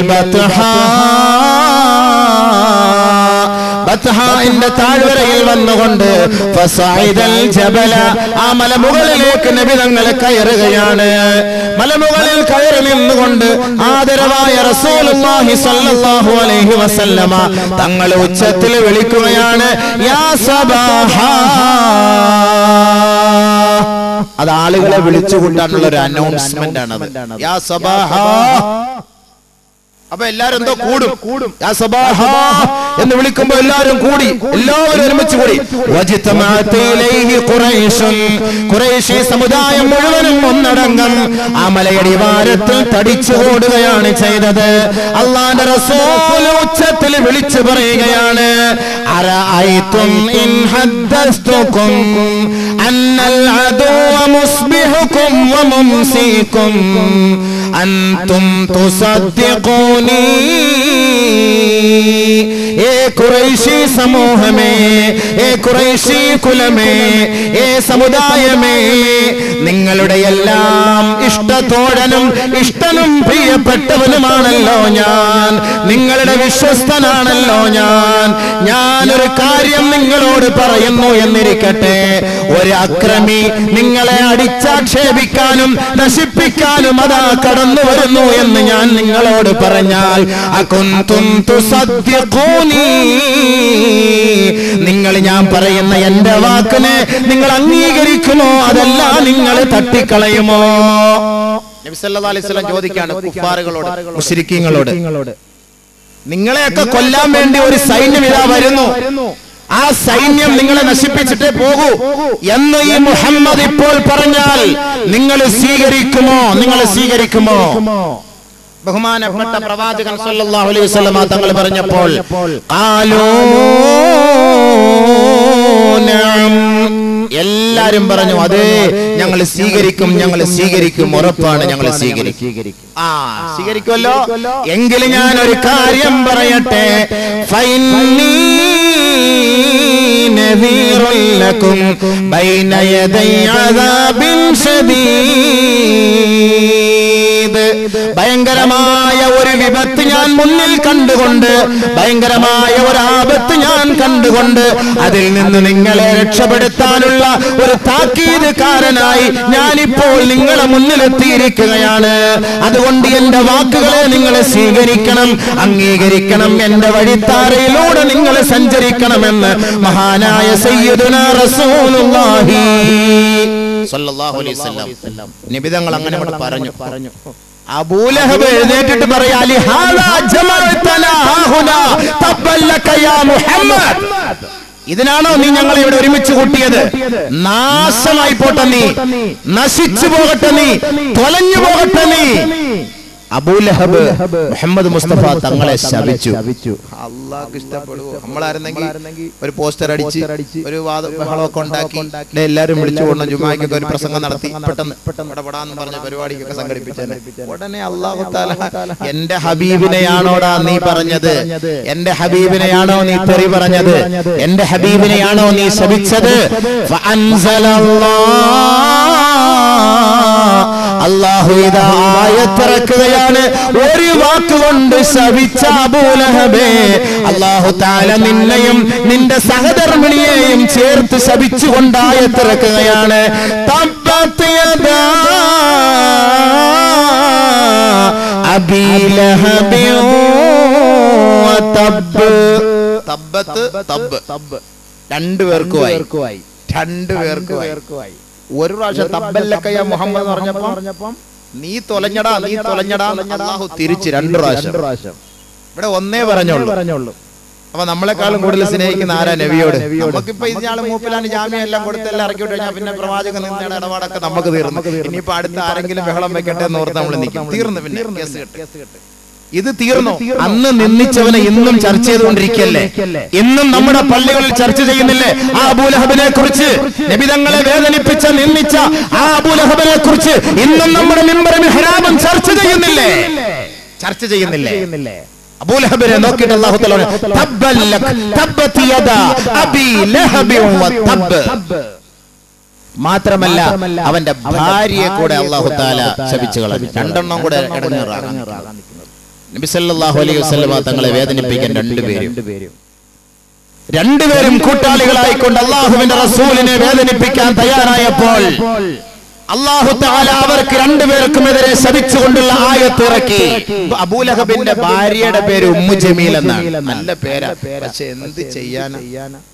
ബത്ഹാ ബത്ഹാഇന്റെ താഴ്വരയിൽ വന്നുകൊണ്ട് ഫസൈദൽ ജബല ആ മലമുകളിലേക്ക് നബി തങ്ങൾ കയറുകയാണ് മലമുകളിൽ കയറി നിന്നുകൊണ്ട് ആദരവായ റസൂലുള്ളാഹി സ്വല്ലല്ലാഹു അലൈഹി വസല്ലമ തങ്ങൾ ഉച്ചത്തിൽ വിളിക്കുകയാണ് യാ സബാഹ അത് ആളുകളെ വിളിച്ചു കൂട്ടാനുള്ള ഒരു അനൗൺസ്മെന്റ് ആണ് യാ സബാഹ അപ്പൊ എല്ലാരും എന്തോ കൂടും കൂടും യാ സബാഹ എന്ന് വിളിക്കുമ്പോ എല്ലാരും കൂടി എല്ലാവരും ഒരുമിച്ച് കൂടി വജിത്തമാഅത്ത് ഇലൈഹി ഖുറൈശുൻ. ഖുറൈശി സമുദായം മുഴുവനും ഒന്നടങ്കം ആ മലയടി വാരത്തിൽ തടിച്ചു ഓടുകയാണ് ചെയ്തത് അള്ളാന്റെ റസൂൽ ഉച്ചത്തിൽ വിളിച്ചു പറയുകയാണ് അറഅയ്തും ഇൻ ഹദ്ദസ്തുകും അന്നൽ അദുവ മുസ്ബിഹുക്കും വമുംസിക്കും അൻതും തുസദ്ദിഖൂനി ഏ ഖുറൈശി സമൂഹമേ ഏ ഖുറൈശി കുലമേ ഏ സമുദായമേ നിങ്ങളുടെ എല്ലാം ഇഷ്ടത്തോഴനും ഇഷ്ടനും പ്രിയപ്പെട്ടവനുമാണല്ലോ ഞാൻ നിങ്ങളുടെ വിശ്വസ്തനാണല്ലോ ഞാൻ ഞാനൊരു കാര്യം നിങ്ങളോട് പറയുന്നു എന്നിരിക്കട്ടെ ഒരു അക്രമി നിങ്ങളെ അടിച്ചാക്ഷേപിക്കാനും നശിപ്പിക്കാനും അതാ കടന്നു വരുന്നു എന്ന് ഞാൻ നിങ്ങളോട് പറഞ്ഞാൽ അകുന്തും തുസദ്ദിഖൂനി നിങ്ങൾ ഞാൻ പറയുന്ന എന്റെ വാക്കിനെ നിങ്ങൾ അംഗീകരിക്കുമോ അതല്ല നിങ്ങൾ തട്ടിക്കളയുമോ നബി സല്ലല്ലാഹു അലൈഹി വസല്ലം ചോദിക്കാണ് കുഫാറുകളോട് മുശ്രിക്കീങ്ങളോട് നിങ്ങളെയൊക്കെ കൊല്ലാൻ വേണ്ടി ഒരു സൈന്യം ഇതാ വരുന്നു ആ സൈന്യം നിങ്ങളെ നശിപ്പിച്ചിട്ടേ പോകൂ എന്ന് ഈ മുഹമ്മദ് ഇപ്പോൾ പറഞ്ഞാൽ നിങ്ങൾ സ്വീകരിക്കുമോ നിങ്ങൾ സ്വീകരിക്കുമോ ബഹുമാനപ്പെട്ട പ്രവാചകൻ സല്ലല്ലാഹു അലൈഹി വസല്ലമ തങ്ങൾ പറഞ്ഞപ്പോൾ ഖാലൂ നഅം. എല്ലാരും പറഞ്ഞു അതെ ഞങ്ങൾ സ്വീകരിക്കും ഞങ്ങൾ സ്വീകരിക്കും ഉറപ്പാണ് ഞങ്ങൾ സ്വീകരിക്കും ആ സ്വീകരിക്കുമല്ലോ എങ്കിൽ ഞാൻ ഒരു കാര്യം പറയട്ടെ ഫൈനീ നദീറുൻ ലക്കും ബൈന യദൈ അദാബിൻ ശദീദ് ഭയങ്കരമായ ഒരു വിപത്ത് ഞാൻ മുന്നിൽ കണ്ടുകൊണ്ട് ഭയങ്കരമായ ഒരു ആപത്ത് ഞാൻ കണ്ടുകൊണ്ട് അതിൽ നിന്ന് നിങ്ങളെ രക്ഷപ്പെടുത്താനുള്ള ഒരു താക്കീതുകാരനായി ഞാനിപ്പോൾ നിങ്ങളെ മുന്നിലെത്തിയിരിക്കുകയാണ് അതുകൊണ്ട് എന്റെ വാക്കുകളെ നിങ്ങൾ സ്വീകരിക്കണം അംഗീകരിക്കണം എന്റെ വഴിത്താരയിലൂടെ നിങ്ങൾ സഞ്ചരിക്കണമെന്ന് മഹാനായ സയ്യിദുന റസൂലുള്ളാഹി സ്വല്ലല്ലാഹു അലൈഹി വസല്ലം നിബിതങ്ങൾ അങ്ങനെ അങ്ങോട്ട് പറഞ്ഞു പറഞ്ഞു അബൂലഹബ് എഴുന്നേറ്റിട്ട് പറയാ "ലിഹാദാ ജമഅതനാ ഹാഹുനാ തബ്ബൽ ലക യാ മുഹമ്മദ് ഇതിനാണോ നീ ഞങ്ങളെ ഇവിടെ ഒരുമിച്ച് കൂട്ടിയത് നാശമായി പോട്ടെ നീ നശിച്ചു പോകട്ടെ നീ തൊലഞ്ഞു പോകട്ടെ നീ അബൂലഹബ് മുഹമ്മദ് മുസ്തഫ തങ്ങളെ ശപിച്ചു അള്ളാഹ് ഇഷ്ടപ്പെടുവോ നമ്മളായിരുന്നെങ്കിൽ ഒരു പോസ്റ്റർ അടിച്ച് ഒരു വാദ ബഹളമൊക്കെ ഉണ്ടാക്കി ദേ എല്ലാരും വിളിച്ചു കൊണ്ടു ജുമാക്കൊക്കെ ഒരു പ്രസംഗം നടത്തി പെട്ടെന്ന് പെടപെടാന്ന് പറഞ്ഞ പരിപാടിക്കൊക്കെ സംഘടിപ്പിച്ചത് ഉടനെ അള്ളാഹു താല എന്റെ ഹബീബിനെയാണോടാ നീ പറഞ്ഞത് എന്റെ ഹബീബിനെയാണോ നീ തെറി പറഞ്ഞത് എന്റെ ഹബീബിനെയാണോ നീ ശപിച്ചത് അള്ളാഹു ഇതാ ആയത്തിറക്കുകയാണ് ഒരു വാക്കുകൊണ്ട് ശപിച്ച അബൂലഹബേ അള്ളാഹു താല നിന്നെയും നിന്റെ സഹധർമ്മിണിയെയും ചേർത്ത് ശപിച്ചുകൊണ്ട് ആയത്തിറക്കുകയാണ് തബ്ബത്ത് യദാ അബീ ലഹബിൻ വതബ്ബ്. തബ്ബത്ത് തബ്ബ് രണ്ടുപേർക്കുമായി രണ്ടുപേർക്കുമായി ഒരു പ്രാവശ്യം തബ്ബല്ലക്കയ മുഹമ്മദ് എന്ന് പറഞ്ഞപ്പം നീ തൊലഞ്ഞടാ നീ തൊലഞ്ഞടാ എന്ന് അള്ളാഹു തിരിച്ച് രണ്ട് പ്രാവശ്യം ഇവിടെ ഒന്നേ പറഞ്ഞോളൂ അപ്പൊ നമ്മളെക്കാളും കൂടുതൽ സ്നേഹിക്കുന്ന ആരാ നബിയോട് നമുക്കിപ്പോ ഇയാള് മൂപ്പിലാണ് ജാമ്യം എല്ലാം കൊടുത്തെല്ലാം ഇറക്കി വിട്ട് കഴിഞ്ഞാൽ പിന്നെ പ്രവാചകൻ നിന്നയുടെ ഇടപാടൊക്കെ നമുക്ക് തീർന്നു ഇനിയിപ്പോ അടുത്ത ആരെങ്കിലും ബഹളം വെക്കട്ടെ എന്ന് ഓർത്ത് നമ്മൾ നിൽക്കും തീർന്നു പിന്നെ കേസ് കെട്ട് ഇത് തീർന്നു അന്ന് നിന്ദിച്ചവനെ ഇന്നും ചർച്ച ചെയ്തുകൊണ്ടിരിക്കല്ലേ ഇന്നും നമ്മുടെ പള്ളികളിൽ ചർച്ച ചെയ്യുന്നില്ലേ ആ അബൂലഹബിനെ കുറിച്ച് നബിതങ്ങളെ വേദനിപ്പിച്ച നിന്ദിച്ച ആ അബൂലഹബിനെ കുറിച്ച് ഇന്നും നമ്മുടെ മിമ്പറും ഹരാമും ചർച്ച ചെയ്യുന്നില്ലേ ചർച്ച ചെയ്യുന്നില്ലേ അബൂലഹബിനെ നോക്കിയിട്ട് അല്ലാഹു തആല പറഞ്ഞു, "തബ്ബൻ ലക്, തബ്ബത് യദാ അബീ ലഹബിൻ വതബ്ബ്." മാത്രമല്ല അവന്റെ ഭാര്യയെ കൂടെ അള്ളാഹു താല ശപിച്ചു കളഞ്ഞു രണ്ടെണ്ണം കൂടെ ഇടങ്ങേറാകാൻ നബി സല്ലല്ലാഹു അലൈഹി വസല്ലമ തങ്ങളെ വേദനിപ്പിക്കാൻ രണ്ടുപേരും രണ്ടുപേരും കൂട്ടാളികളായിക്കൊണ്ട് അള്ളാഹുവിന്റെ റസൂലിനെ വേദനിപ്പിക്കാൻ തയ്യാറായപ്പോൾ അള്ളാഹു താല അവർക്ക് രണ്ടുപേർക്കുമെതിരെ ശപിച്ചുകൊണ്ടുള്ള ആയത്ത് ഇറക്കി അബൂലഹബിന്റെ ഭാര്യയുടെ പേര് ഉമ്മു ജമീൽ എന്നാണ് നല്ല പേരാ പക്ഷെ എന്ത് ചെയ്യാനാ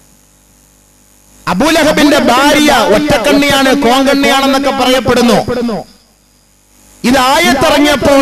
അബൂലഹബിന്റെ ഭാര്യ ഒറ്റക്കണ്ണിയാണ് കോങ്കണ്ണിയാണെന്നൊക്കെ പറയപ്പെടുന്നു ഇത് ആയത്തിറങ്ങിയപ്പോൾ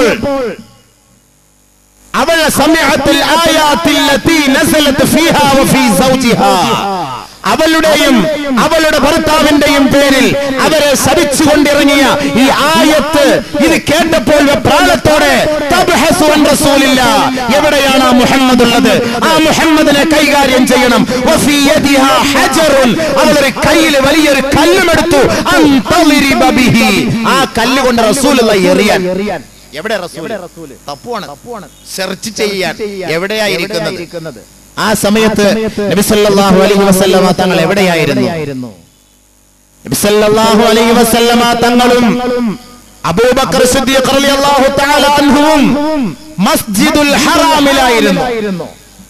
അവൾ സമയത്തിൽ ആയാത്തിൽ നസലത്ത് ഫീഹാ വഫീ സൗജിഹാ അവളുടെയും അവളുടെ ഭർത്താവിന്റെയും പേരിൽ അവരെ ശപിച്ചുകൊണ്ടിറങ്ങിയ ഈ ആയത്ത് ഇത് കേട്ടപ്പോൾ പ്രാണത്തോടെ തബ്ഹസു അൻ റസൂലില്ല എവിടെയാണ് ആ മുഹമ്മദ് ഉള്ളത് ആ മുഹമ്മദിനെ കൈകാര്യം ചെയ്യണം വഫീ യദിഹാ ഹജറുൻ അവളൊരു കയ്യിൽ വലിയൊരു കല്ലുമെടുത്തു അൻ തളിരിബ ബിഹി ആ കല്ല് കൊണ്ട് റസൂലുള്ള എറിയാൻ എവിടെ റസൂൽ തപ്പുവാണ് സെർച്ച് ചെയ്യാൻ എവിടെയായിരിക്കുന്നത് ആ സമയത്ത് നബി സല്ലല്ലാഹു അലൈഹി വസല്ലമ തങ്ങൾ എവിടെയായിരുന്നു നബി സല്ലല്ലാഹു അലൈഹി വസല്ലമ തങ്ങളും അബൂബക്കർ സിദ്ദീഖ് റളിയല്ലാഹു തആല അൻഹുവും മസ്ജിദുൽ ഹറാമിലായിരുന്നു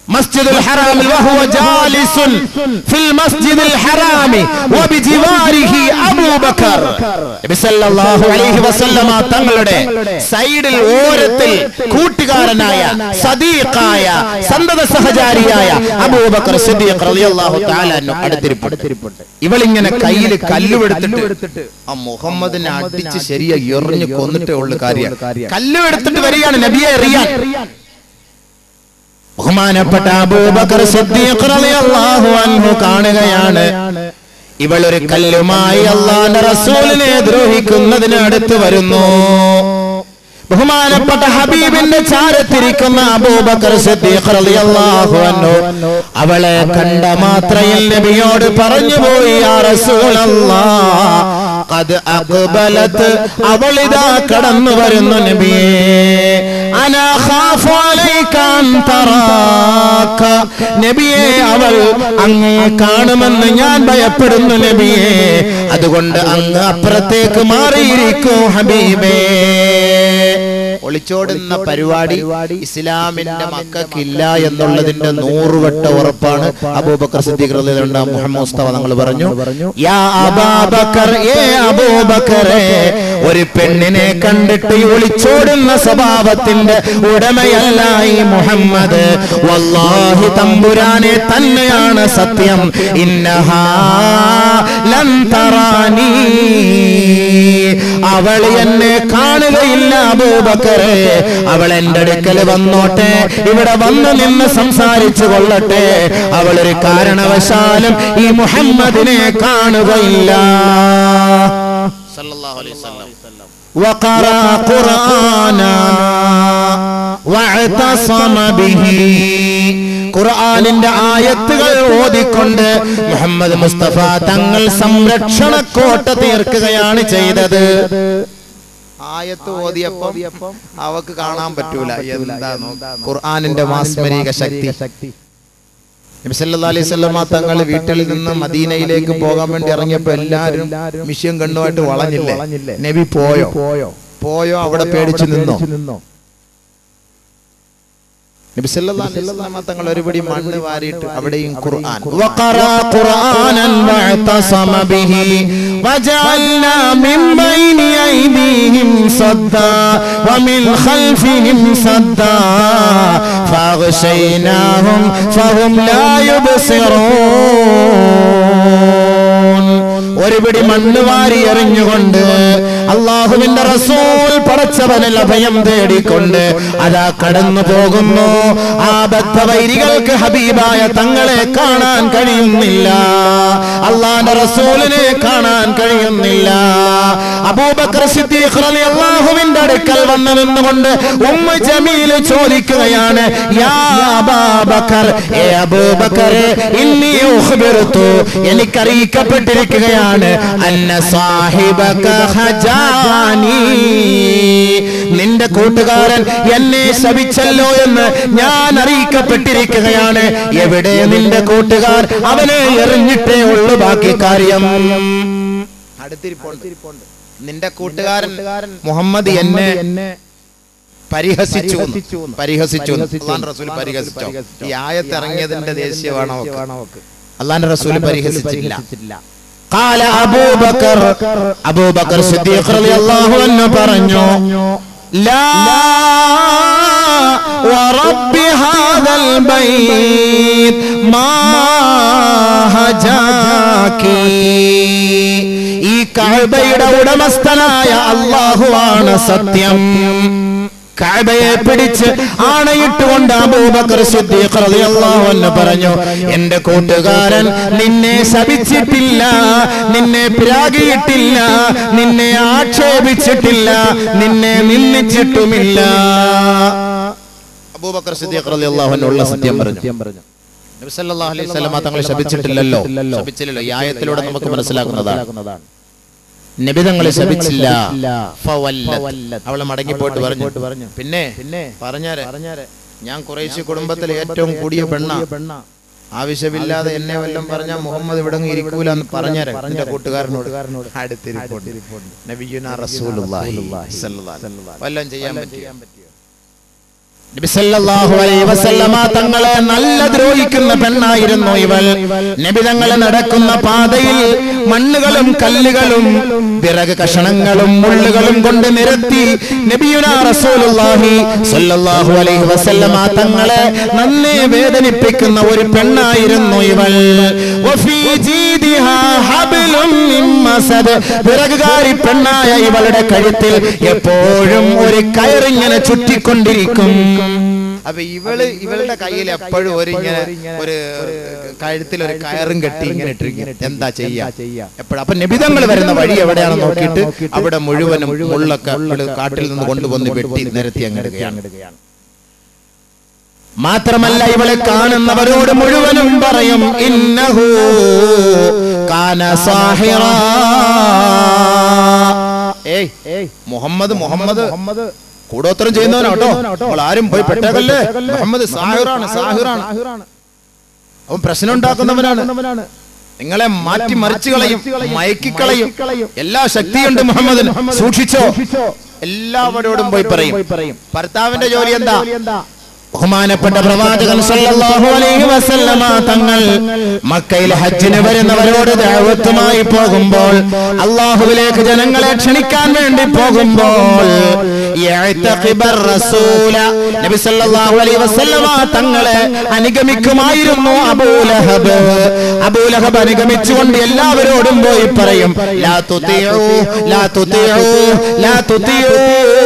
مسجد الحرام وهو جالس في المسجد الحرام وبجواره أبو بكر നബി സല്ലല്ലാഹു അലൈഹി വസല്ലമ തങ്ങളുടെ സൈഡിൽ ഓരത്തിൽ കൂട്ടുകാരനായ സദീഖായ സന്തത സഹചാരിയായ അബൂബക്കർ സിദ്ദീഖ് റളിയല്ലാഹു തആല അൻഹു അടുത്തിരിപ്പുണ്ട് ഇവളിങ്ങനെ കയ്യിൽ കല്ലുവെടുത്തിട്ട് ആ മുഹമ്മദിനെ അടിച്ച് ശരിയായി എറിഞ്ഞു കൊന്നിട്ടേ ഉള്ളു കാര്യം കല്ലുവെടുത്തിട്ട് വരികയാണ് നബിയെ എറിയാൻ ബഹുമാനപ്പെട്ട അബൂബക്കർ സിദ്ദീഖ് റളിയല്ലാഹു അൻഹു കാണുകയാണ് ഇവൾ ഒരു കല്ലുമായി അള്ളാന്റെ റസൂലിനെ ദ്രോഹിക്കുന്നതിന് അടുത്ത് വരുന്നു ബഹുമാനപ്പെട്ട ഹബീബിന്റെ ചാരത്തിരിക്കുന്ന അബൂബക്കർ സിദ്ദീഖ് റളിയല്ലാഹു അൻഹു അവളെ കണ്ട മാത്രയിൽ നബിയോട് പറഞ്ഞു പോയി യാ റസൂലല്ലാഹ് ഖദ് അഖ്ബലത് അവളിതാ കടന്നു വരുന്നു നബിയേ അനാ ഖാഫു അലൈക അൻ തറാക നബിയെ അവൾ അങ്ങ് കാണുമെന്ന് ഞാൻ ഭയപ്പെടുന്നു നബിയെ അതുകൊണ്ട് അങ്ങ് അപ്പുറത്തേക്ക് മാറിയിരിക്കൂ ഹബീബേ ഒളിച്ചോടുന്ന പരിപാടി ഇസ്ലാമിന്റെ മക്കൾക്കില്ല എന്നുള്ളതിന്റെ നൂറുവട്ട ഉറപ്പാണ് അബൂബക്കർ സിദ്ദീഖ് റളിയല്ലാഹു അൻഹു മുഹമ്മദ് മുസ്തഫ തങ്ങൾ പറഞ്ഞു യാ അബൂബക്കർ ഏ അബൂബക്കറെ ഒരു പെണ്ണിനെ കണ്ടിട്ട് ഈ ഒളിച്ചോടുന്ന സ്വഭാവത്തിന്റെ ഉടമയല്ല ഈ മുഹമ്മദ് വല്ലാഹി തമ്പുരാനെ തന്നെയാണ് സത്യം ഇന്നഹാ ലൻ തറാനീ അവൾ എന്നെ കാണുകയില്ല അബൂബക്കറെ അവൾ എന്റെ അടുക്കൽ വന്നോട്ടെ ഇവിടെ വന്നു നിന്ന് സംസാരിച്ചു കൊള്ളട്ടെ അവൾ ഒരു കാരണവശാലും ഈ മുഹമ്മദിനെ കാണുകയില്ല സല്ലല്ലാഹു അലൈഹി വസല്ലം وقرأ قرآنا واعتصم به ഖുർആനിന്റെ ആയത്തുകൾ ഓതിക്കൊണ്ട് മുഹമ്മദ് മുസ്തഫ തങ്ങൾ സംരക്ഷണ കോട്ട തീർക്കുകയാണ് ചെയ്തത് ആയത്ത് ഓതിയപ്പം അവക്ക് കാണാൻ പറ്റൂല എന്താ ഖുർആനിന്റെ മാസ്മരിക ശക്തി നബി സല്ലല്ലാഹു അലൈഹി വസല്ലമ തങ്ങൾ വീട്ടിൽ നിന്ന് മദീനയിലേക്ക് പോകാൻ വേണ്ടി ഇറങ്ങിയപ്പോ എല്ലാരും മിഷ്യം കണ്ണുമായിട്ട് വളഞ്ഞില്ലേ നബി പോയോ പോയോ പോയോ അവിടെ പേടിച്ചു നിന്നോ നിന്നോ നബി സല്ലല്ലാഹു അലൈഹി വസല്ലമ തങ്ങൾ ഒരുപടി മണ്ണ് വാരിയിട്ട് അവിടെയും ഖുർആൻ وقرأ قرآنا واعتصم به وجعلنا من بين أيديهم صدا ومن خلفهم صدا فأغشيناهم فهم لا يبصرون ഒരുപിടി മണ്ണ് വാരി എറിഞ്ഞുകൊണ്ട് അള്ളാഹുവിന്റെ റസൂൽ പടച്ചവനിൽ അഭയം തേടിക്കൊണ്ട് അതാ കടന്നു പോകുന്നു ആ ബദ്ധവൈരികൾക്ക് ഹബീബായ തങ്ങളെ കാണാൻ കഴിയുന്നില്ല അള്ളാന്റെ റസൂലിനെ കാണാൻ കഴിയുന്നില്ല അബൂബക്കർ സിദ്ദീഖ് റളിയല്ലാഹുവിന്റെ അടുക്കൽ വന്നു നിന്നുകൊണ്ട് ഉമ്മ ജമീൽ ചോദിക്കുകയാണ് യാ അബൂബക്കർ ഏ അബൂബക്കറെ ഇന്നി ഉഖ്ബിർതു എനിക്കറിയിക്കപ്പെട്ടിരിക്കുകയാണ് അന്ന സാഹിബക ഹജാനി നിന്റെ കൂട്ടുകാരൻ എന്നെ ശപിച്ചല്ലോ എന്ന് ഞാൻ അറിയിക്കപ്പെട്ടിരിക്കുകയാണ് എവിടെ നിന്റെ കൂട്ടുകാർ അവനെ എറിഞ്ഞിട്ടേ ഉള്ളു ബാക്കി കാര്യം അടുത്തിരിപ്പുണ്ട് നിന്റെ കൂട്ടുകാരൻ മുഹമ്മദ് എന്നെ പരിഹസിച്ചു പരിഹസിച്ചു. പരിഹസിച്ചു പരിഹസിച്ചു. അള്ളാന്റെ റസൂൽ പരിഹസിച്ചോ പരിഹസിച്ചോ. ഈ ആയത്ത് ഇറങ്ങിയതിന്റെ ദേഷ്യമാണ് അവക്ക് അവക്ക് അള്ളാന്റെ റസൂൽ പരിഹസിച്ചില്ല قال أبو بكر أبو بكر الصديق رضي الله عنه പറഞ്ഞു لا ورب هذا البيت ما هجاك ഈ കഅബയുടെ ഉടമസ്ഥനായ അള്ളാഹുവാണ് സത്യം കഅബയെ പിടിച്ച് ആണയിട്ടുകൊണ്ട് അബൂബക്കർ സിദ്ദീഖ് റളിയല്ലാഹു അൻഹു പറഞ്ഞു എന്റെ കൂട്ടുകാരൻ നിന്നെ ശപിച്ചിട്ടില്ല നിന്നെ പിരാകിയിട്ടില്ല നിന്നെ ആക്ഷേപിച്ചിട്ടില്ല നിന്നെ നിന്ദിച്ചിട്ടുമില്ല അബൂബക്കർ സിദ്ദീഖ് റളിയല്ലാഹു അൻഹു ഉള്ള സത്യം പറഞ്ഞു നബി സല്ലല്ലാഹു അലൈഹി വസല്ലമ തങ്ങളെ ശപിച്ചിട്ടില്ലല്ലോ ശപിച്ചില്ലല്ലോ ഈ ആയത്തിലൂടെ നമുക്ക് മനസ്സിലാക്കുന്നതാണ് നബി തങ്ങളെ ശപിച്ചില്ല ഫവല്ലത്ത്. അവള് മടങ്ങിപ്പോയിട്ട് പറഞ്ഞു പിന്നെ പറഞ്ഞാരെ ഞാൻ കുറേശ്ശി കുടുംബത്തിലെ ഏറ്റവും കൂടിയ പെണ്ണ ആവശ്യമില്ലാതെ എന്നെ വല്ലതും പറഞ്ഞാൽ മുഹമ്മദ് ഇവിടെ അങ്ങ് ഇരിക്കൂല എന്ന് പറഞ്ഞേരെ എന്റെ കൂട്ടുകാരനോട് അടുത്തിരിപ്പുണ്ട് നബിയുനാ റസൂലുള്ളാഹി സ്വല്ലല്ലാഹു അലൈഹി വസല്ലം. വല്ലതും ചെയ്യാൻ പറ്റിയോ നബിസല്ലാഹു അലൈഹി വസല്ലമ തങ്ങളെ നല്ല ദ്രോഹിക്കുന്ന പെണ്ണായിരുന്നു ഇവൾ നബി തങ്ങളെ നടക്കുന്ന പാതയിൽ മണ്ണുകളും കല്ലുകളും വിറക് കഷണങ്ങളും മുള്ളുകളും കൊണ്ട് നിരത്തി നബിയുന റസൂലുള്ളാഹി സ്വല്ലല്ലാഹു അലൈഹി വസല്ലമ തങ്ങളെ നന്നെ വേദനിപ്പിക്കുന്ന ഒരു പെണ്ണായിരുന്നു ഇവൾ വഫീ ജീദിഹാ ഹബ്ലും മിൻ മസദ് വിറകുകാരി പെണ്ണായ ഇവളുടെ കഴുത്തിൽ എപ്പോഴും ഒരു കയറിങ്ങനെ ചുറ്റിക്കൊണ്ടിരിക്കും അപ്പൊ ഇവള് ഇവളുടെ കയ്യിൽ എപ്പോഴും ഒരു ഇങ്ങനെ ഒരു കഴുത്തിൽ ഒരു കയറും കെട്ടി ഇങ്ങനെ ഇട്ടിരിക്കും എന്താ ചെയ്യാ എപ്പോഴും അപ്പൊ നിബിതങ്ങൾ വരുന്ന വഴി എവിടെയാണെന്ന് നോക്കിയിട്ട് അവിടെ മുഴുവനും മുള്ളൊക്കെ ഇവള് കാട്ടിൽ നിന്ന് കൊണ്ടുവന്ന് വെട്ടി നിരത്തി അങ്ങിടുകയാണ് മാത്രമല്ല ഇവളെ കാണുന്നവരോട് മുഴുവനും പറയും ഇന്നഹു കാന സാഹിറ ഏയ് മുഹമ്മദ് മുഹമ്മദ് മുഹമ്മദ് കൂടോത്തരം ചെയ്യുന്നവനാ കേട്ടോ നമ്മൾ ആരും പോയി പെട്ടേക്കല്ലേ മുഹമ്മദ് സാഹിറാണ് സാഹിറാണ് അവൻ പ്രശ്നം ഉണ്ടാക്കുന്നവനാണ് നിങ്ങളെ മാറ്റി മറിച്ചു കളയും മയക്കിക്കളയും എല്ലാ ശക്തിയുണ്ട് മുഹമ്മദിന് സൂക്ഷിച്ചോ എല്ലാവരോടും പോയി പറയും ഭർത്താവിന്റെ ജോലി എന്താ ബഹുമാനപ്പെട്ട പ്രവാചകൻ സല്ലല്ലാഹു അലൈഹി വസല്ലമ തങ്ങൾ മക്കയിൽ ഹജ്ജിന് വരുന്നവരോട് ദഅവത്തുമായി പോകുമ്പോൾ അള്ളാഹുവിലേക്ക് ജനങ്ങളെ ക്ഷണിക്കാൻ വേണ്ടി പോകുമ്പോൾ യഅ്തഖിബർ റസൂല നബി സല്ലല്ലാഹു അലൈഹി വസല്ലമ തങ്ങളെ അനുഗമിക്കുമായിരുന്നു അബൂലഹബ് അബൂലഹബ് അനുഗമിച്ചുകൊണ്ട് എല്ലാവരോടും പോയി പറയും ലാ തുതിഉ ലാ തുതിഉ ലാ തുതിഉ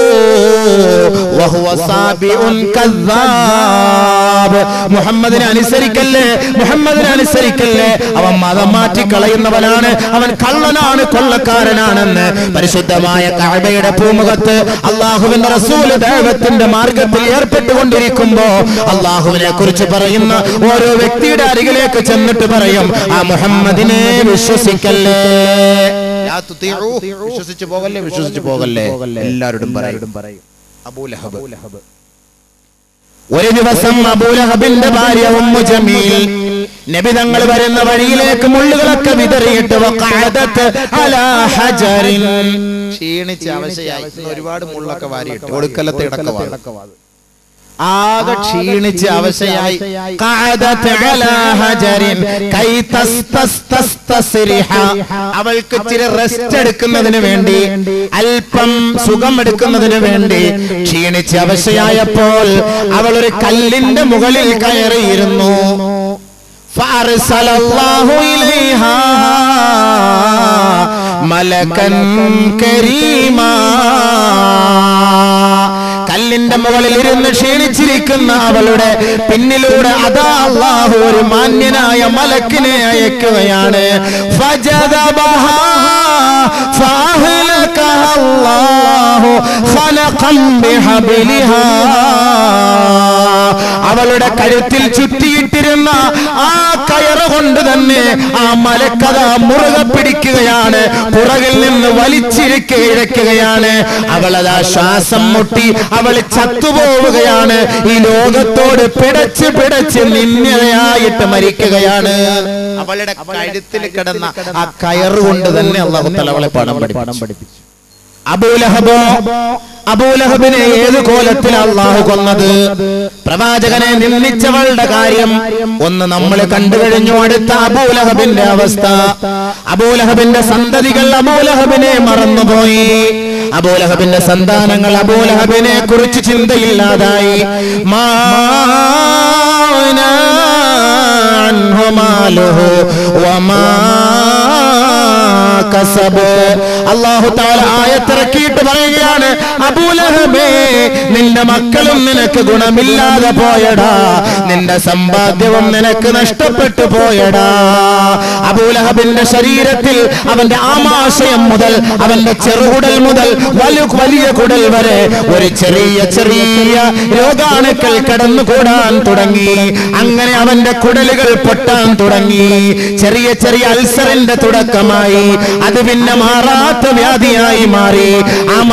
വഹുവ സാബിഉൻ കദ്ദാബ് മുഹമ്മദിനെ അനുസരിക്കല്ലേ മുഹമ്മദിനെ അനുസരിക്കല്ലേ അവൻ മതം മാറ്റി കളയുന്നവനാണ് അവൻ കള്ളനാണ് കൊള്ളക്കാരനാണെന്ന് പരിശുദ്ധമായ കഅബയുടെ പൂമുഖത്ത് അള്ളാഹുവിന്റെ റസൂല് ദൈവത്തിന്റെ മാർഗത്തിൽ ഏർപ്പെട്ടുകൊണ്ടിരിക്കുമ്പോ അള്ളാഹുവിനെ കുറിച്ച് പറയുന്ന ഓരോ വ്യക്തിയുടെ അരികിലേക്ക് ചെന്നിട്ട് പറയും ആ മുഹമ്മദിനെ വിശ്വസിക്കല്ലേ ലാ തുതിഉ. വിശ്വസിച്ചു പോകല്ലേ വിശ്വസിച്ചു പോകല്ലേ എല്ലാവരോടും പറയും അബൂലഹബ് ഒരു ദിവസം അബൂലഹബിന്റെ ഭാര്യ ഉമ്മു ജമീൽ നബി തങ്ങൾ വരുന്ന വഴിയിലേക്ക് മുള്ളുകളൊക്കെ വിതറിയിട്ട് വഖഅദത്ത് അലാ ഹജറിൻ ക്ഷീണിച്ച് അവശയായി ഇന്ന് ഒരുപാട് മുള്ളൊക്കെ വാരിയിട്ട് ഒടുക്കലത്തെ ഇടക്കവാദം ആകെ ക്ഷീണിച്ച് അവശയായി ഖഅദത്ത് അലാ ഹജറിൻ കൈ തസ്തസ്തസ്തസ്രിഹ അവൾക്ക് ഇച്ചിരി റെസ്റ്റ് എടുക്കുന്നതിന് വേണ്ടി അല്പം സുഖം എടുക്കുന്നതിന് വേണ്ടി ക്ഷീണിച്ച് അവശയായപ്പോൾ അവൾ ഒരു കല്ലിന്റെ മുകളിൽ കയറിയിരുന്നു فأرسل الله إليها ملكا كريما കല്ലിന്റെ മുകളിൽ ഇരുന്ന് ക്ഷീണിച്ചിരിക്കുന്ന അവളുടെ പിന്നിലൂടെ അതാ അള്ളാഹു ഒരു മാന്യനായ മലക്കിനെ അയക്കുകയാണ് ഫജദബഹാ فأهلكها الله خلقا بحبلها അവളുടെ കഴുത്തിൽ ചുറ്റിയിട്ടിരുന്ന ആ കയറ് കൊണ്ട് തന്നെ ആ മലക്കഥ മുറുകെ പിടിക്കുകയാണ് പുറകിൽ നിന്ന് വലിച്ചിരിക്കെ ഇഴയ്ക്കുകയാണ് അവളതാ ശ്വാസം മുട്ടി അവൾ ചത്തുപോവുകയാണ് ഈ ലോകത്തോട് പിടച്ച് പിടച്ച് നിന്നയായിട്ട് മരിക്കുകയാണ് അവളുടെ കഴുത്തിൽ കിടന്ന ആ കയറ് കൊണ്ട് തന്നെ അള്ളാഹു തല അവളെ പണം പഠിപ്പിച്ചു അബൂലഹബോ അബൂലഹബിനെ ഏത് കോലത്തിൽ അള്ളാഹു കൊന്നത് പ്രവാചകനെ നിന്ദിച്ചവളുടെ കാര്യം ഒന്ന് നമ്മൾ കണ്ടു കഴിഞ്ഞു അടുത്ത അബൂലഹബിന്റെ അവസ്ഥ അബൂലഹബിന്റെ സന്തതികൾ അബൂലഹബിനെ മറന്നുപോയി അബൂലഹബിന്റെ സന്താനങ്ങൾ അബൂലഹബിനെ കുറിച്ച് ചിന്തയില്ലാതായി മാ عنه ماله وما കസബ് അള്ളാഹു താല ആയത്തിറക്കിയിട്ട് പറയുകയാണ് അബൂലഹബേ നിന്റെ മക്കളും നിനക്ക് ഗുണമില്ലാതെ പോയടാ നിന്റെ സമ്പാദ്യവും നിനക്ക് നഷ്ടപ്പെട്ടു പോയടാ അബൂലഹബിന്റെ ശരീരത്തിൽ അവന്റെ ആമാശയം മുതൽ അവന്റെ ചെറുകുടൽ മുതൽ വലു വലിയ കുടൽ വരെ ഒരു ചെറിയ ചെറിയ രോഗാണുക്കൾ കടന്നുകൂടാൻ തുടങ്ങി അങ്ങനെ അവന്റെ കുടലുകൾ പൊട്ടാൻ തുടങ്ങി ചെറിയ ചെറിയ അൾസറിന്റെ തുടക്കമായി അത് പിന്നെ മാറാത്ത വ്യാധിയായി മാറി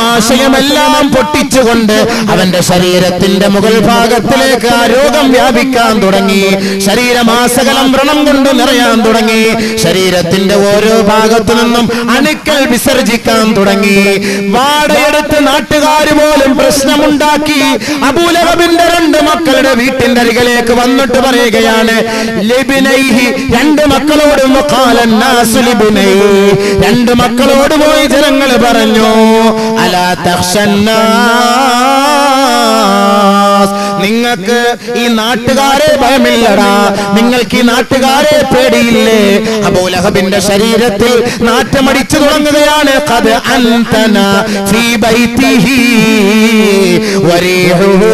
ആമാശയമെല്ലാം പൊട്ടിച്ചുകൊണ്ട് അവന്റെ ശരീരത്തിന്റെ മുകൾ ഭാഗത്തിലേക്ക് ആ രോഗം വ്യാപിക്കാൻ ബാധിക്കാൻ തുടങ്ങി ശരീരമാസകലം വ്രണം കൊണ്ട് നിറയാൻ തുടങ്ങി ശരീരത്തിന്റെ ഓരോ ഭാഗത്തു നിന്നും അണുക്കൾ വിസർജിക്കാൻ തുടങ്ങി വാടയെടുത്ത് നാട്ടുകാർ പോലും പ്രശ്നമുണ്ടാക്കി അബൂലഹബിന്റെ രണ്ട് മക്കളുടെ വീട്ടിന്റെ അരികിലേക്ക് വന്നിട്ട് പറയുകയാണ് ലിബിനൈഹി രണ്ട് മക്കളോട് മുഖാലൻ നാസു ലിബിനൈഹി. രണ്ട് മക്കളോട് പോയി ജനങ്ങൾ പറഞ്ഞു അലാ തഖ്ഷന്നാസ് നിങ്ങൾക്ക് ഈ നാട്ടുകാരെ ഭയമില്ലടാ നിങ്ങൾക്ക് ഈ നാട്ടുകാരെ പേടിയില്ലേ അബൂലഹബിന്റെ ശരീരത്തിൽ നാറ്റമടിച്ചു തുടങ്ങുകയാണ് കത് അന്തന ഫീ ബൈത്തിഹി വരീഹുഹു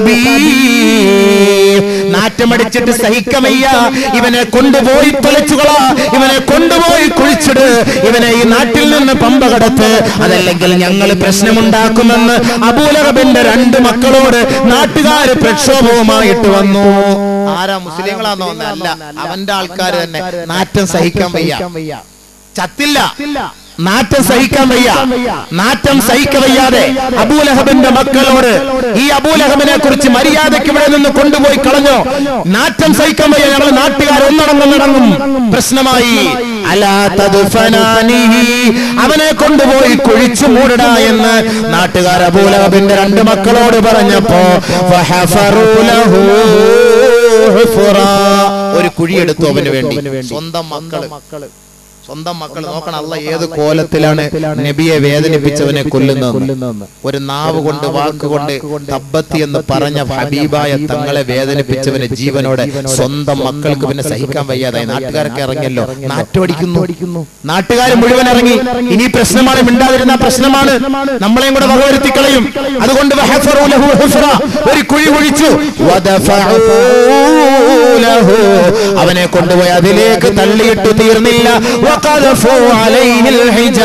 ഖബീർ നാറ്റമടിച്ചിട്ട് സഹിക്കമയ്യ ഇവനെ കൊണ്ടുപോയി തൊലച്ചുകളാ ഇവനെ കൊണ്ടുപോയി കുഴിച്ചിട് ഇവനെ ഈ നാട്ടിൽ നിന്ന് പമ്പ കടത്ത് അതല്ലെങ്കിൽ ഞങ്ങൾ പ്രശ്നമുണ്ടാക്കുമെന്ന് അബൂലഹബിന്റെ രണ്ട് മക്കളോട് നാട്ടുകാര് പ്രക്ഷോഭവുമായിട്ട് വന്നു ആരാ മുസ്ലിങ്ങളാന്നോ അല്ല അവന്റെ ആൾക്കാർ തന്നെ നാറ്റം സഹിക്കാൻ വയ്യ ചത്തില്ല നാറ്റം സഹിക്കാൻ വയ്യ നാറ്റം സഹിക്ക വയ്യാതെ അബൂലഹബിന്റെ മക്കളോട് ഈ അബൂലഹബിനെ കുറിച്ച് മര്യാദയ്ക്ക് ഇവിടെ നിന്ന് കൊണ്ടുപോയി കളഞ്ഞോ നാറ്റം സഹിക്കാൻ വയ്യ ഞങ്ങൾ നാട്ടുകാർ ഒന്നടങ്കം നടങ്ങും പ്രശ്നമായി അലാ തദ്ഫനാനിഹി. അവനെ കൊണ്ടുപോയി കുഴിച്ചു മൂടടാ എന്ന് നാട്ടുകാർ അബൂലഹബിന്റെ രണ്ട് മക്കളോട് പറഞ്ഞപ്പോ ഫഹഫറൂ ലഹു ഹുഫറാ. ഒരു കുഴിയെടുത്തു അവന് വേണ്ടി സ്വന്തം മക്കള് സ്വന്തം മക്കൾ നോക്കണം അല്ല ഏത് കോലത്തിലാണ് നബിയെ വേദനിപ്പിച്ചവനെ കൊല്ലുന്നത് ഒരു നാവ് കൊണ്ട് വാക്കുകൊണ്ട് തബ്ബത്തി എന്ന് പറഞ്ഞ ഹബീബായ തങ്ങളെ വേദനിപ്പിച്ചവനെ ജീവനോടെ സ്വന്തം മക്കൾക്ക് പിന്നെ സഹിക്കാൻ വയ്യാതായി നാട്ടുകാരൊക്കെ ഇറങ്ങിയല്ലോ നാറ്റോടിക്കുന്നു നാട്ടുകാർ മുഴുവൻ ഇറങ്ങി ഇനി പ്രശ്നമാണ് മിണ്ടാതിരുന്ന പ്രശ്നമാണ് നമ്മളെയും കൂടെ വകവരുത്തി കളയും അതുകൊണ്ട് വഹഫറൂ ലഹു ഹുഫ്റ. ഒരു കുഴി കുഴിച്ചു വദഫഊ ലഹു. അവനെ കൊണ്ടുപോയി അതിലേക്ക് തള്ളിയിട്ട് തീർന്നില്ല വഖദഫൂ അലൈഹിൽ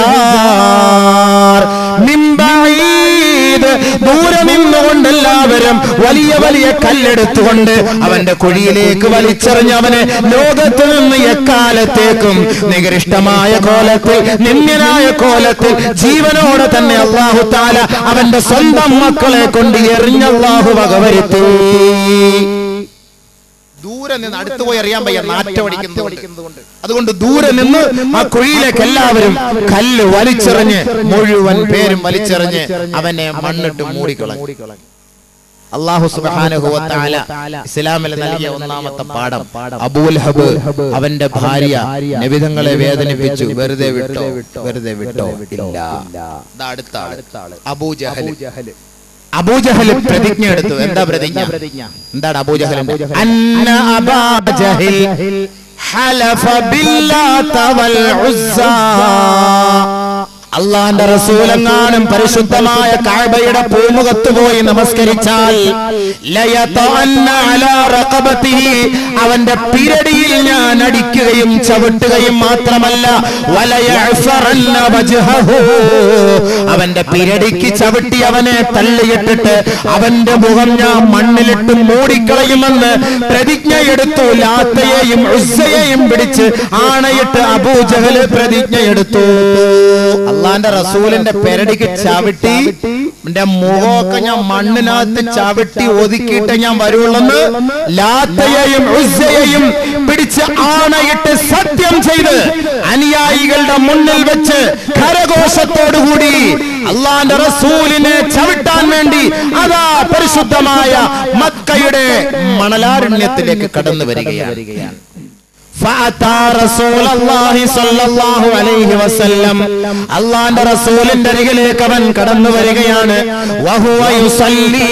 ഹിജാർ മിൻ ബഈദ്. ദൂരെ നിന്നുകൊണ്ട് എല്ലാവരും വലിയ വലിയ കല്ലെടുത്തുകൊണ്ട് അവന്റെ കുഴിയിലേക്ക് വലിച്ചെറിഞ്ഞ് അവനെ ലോകത്ത് നിന്ന് എക്കാലത്തേക്കും നികരിഷ്ടമായ കോലത്തിൽ നിന്ദ്യനായ കോലത്തിൽ ജീവനോടെ തന്നെ അള്ളാഹു താല അവന്റെ സ്വന്തം മക്കളെ കൊണ്ട് എറിഞ്ഞല്ലാഹു വകവരുത്തി ദൂരെ നിന്ന് അടുത്ത് പോയി അറിയാൻ വയ്യ നാറ്റമടിക്കുന്നതുകൊണ്ട് അതുകൊണ്ട് ദൂരെ നിന്ന് ആ കുഴിയിലേക്ക് എല്ലാവരും കല്ല് വലിച്ചെറിഞ്ഞ് മുഴുവൻ പേരും വലിച്ചെറിഞ്ഞ് അവനെ മണ്ണിട്ട് മൂടിക്കളഞ്ഞു അള്ളാഹു സുബ്ഹാനഹു വ തആല ഇസ്ലാമിൽ നൽകിയ ഒന്നാമത്തെ പാഠം അബൂൽഹബ് അവന്റെ ഭാര്യ നബിതങ്ങളെ വേദനിപ്പിച്ചു വെറുതെ വിട്ടോ വെറുതെ വിട്ടോ ഇല്ല ദാ അടുത്ത ആള് അബൂ ജഹൽ അബൂജഹൽ പ്രതിജ്ഞ എടുത്തു എന്താ പ്രതിജ്ഞ എന്താണ് അബൂജഹലിന്റെ അന്ന അബാ ജഹിൽ ഹലഫ ബില്ലാത വൽ ഉസ്സ അള്ളാന്റെ റസൂലെങ്ങാനും പരിശുദ്ധമായ കാഴ്ബയുടെ പൂമുഖത്ത് പോയി നമസ്കരിച്ചാൽ ലയതഅന്ന അലാ റഖബതിഹി അവന്റെ പിരടിയിൽ ഞാൻ അടിക്കുകയും ചവിട്ടുകയും മാത്രമല്ല വലയഅഫറന്ന വജ്ഹഹു അവന്റെ പിരടിക്ക് ചവിട്ടി അവനെ തള്ളിയിട്ടിട്ട് അവന്റെ മുഖം ഞാൻ മണ്ണിലിട്ട് മൂടിക്കളയുമെന്ന് പ്രതിജ്ഞയെടുത്തു ലാത്തയെയും ഉസ്സയെയും പിടിച്ച് ആണയിട്ട് അബൂജഹല് പ്രതിജ്ഞയെടുത്തു അള്ളാന്റെ റസൂലിന്റെ പെരടിക്ക് ചവിട്ടി എന്റെ മുഖമൊക്കെ ഞാൻ മണ്ണിനകത്ത് ചവിട്ടി ഒതുക്കിയിട്ട് ഞാൻ വരുള്ളെന്ന് ലാത്തയെയും ഉസ്സയെയും പിടിച്ച് ആണയിട്ട് സത്യം ചെയ്ത് അനുയായികളുടെ മുന്നിൽ വെച്ച് കരഘോഷത്തോടുകൂടി അള്ളാന്റെ റസൂലിനെ ചവിട്ടാൻ വേണ്ടി അതാ പരിശുദ്ധമായ മക്കയുടെ മണലാരണ്യത്തിലേക്ക് കടന്നു വരികയാണ് فأتى رسول الله صلى الله عليه وسلم അള്ളാന്റെ റസൂലിന്റെ അരികിലേക്ക് അവൻ കടന്നു വരികയാണ് വഹുവ യുസല്ലി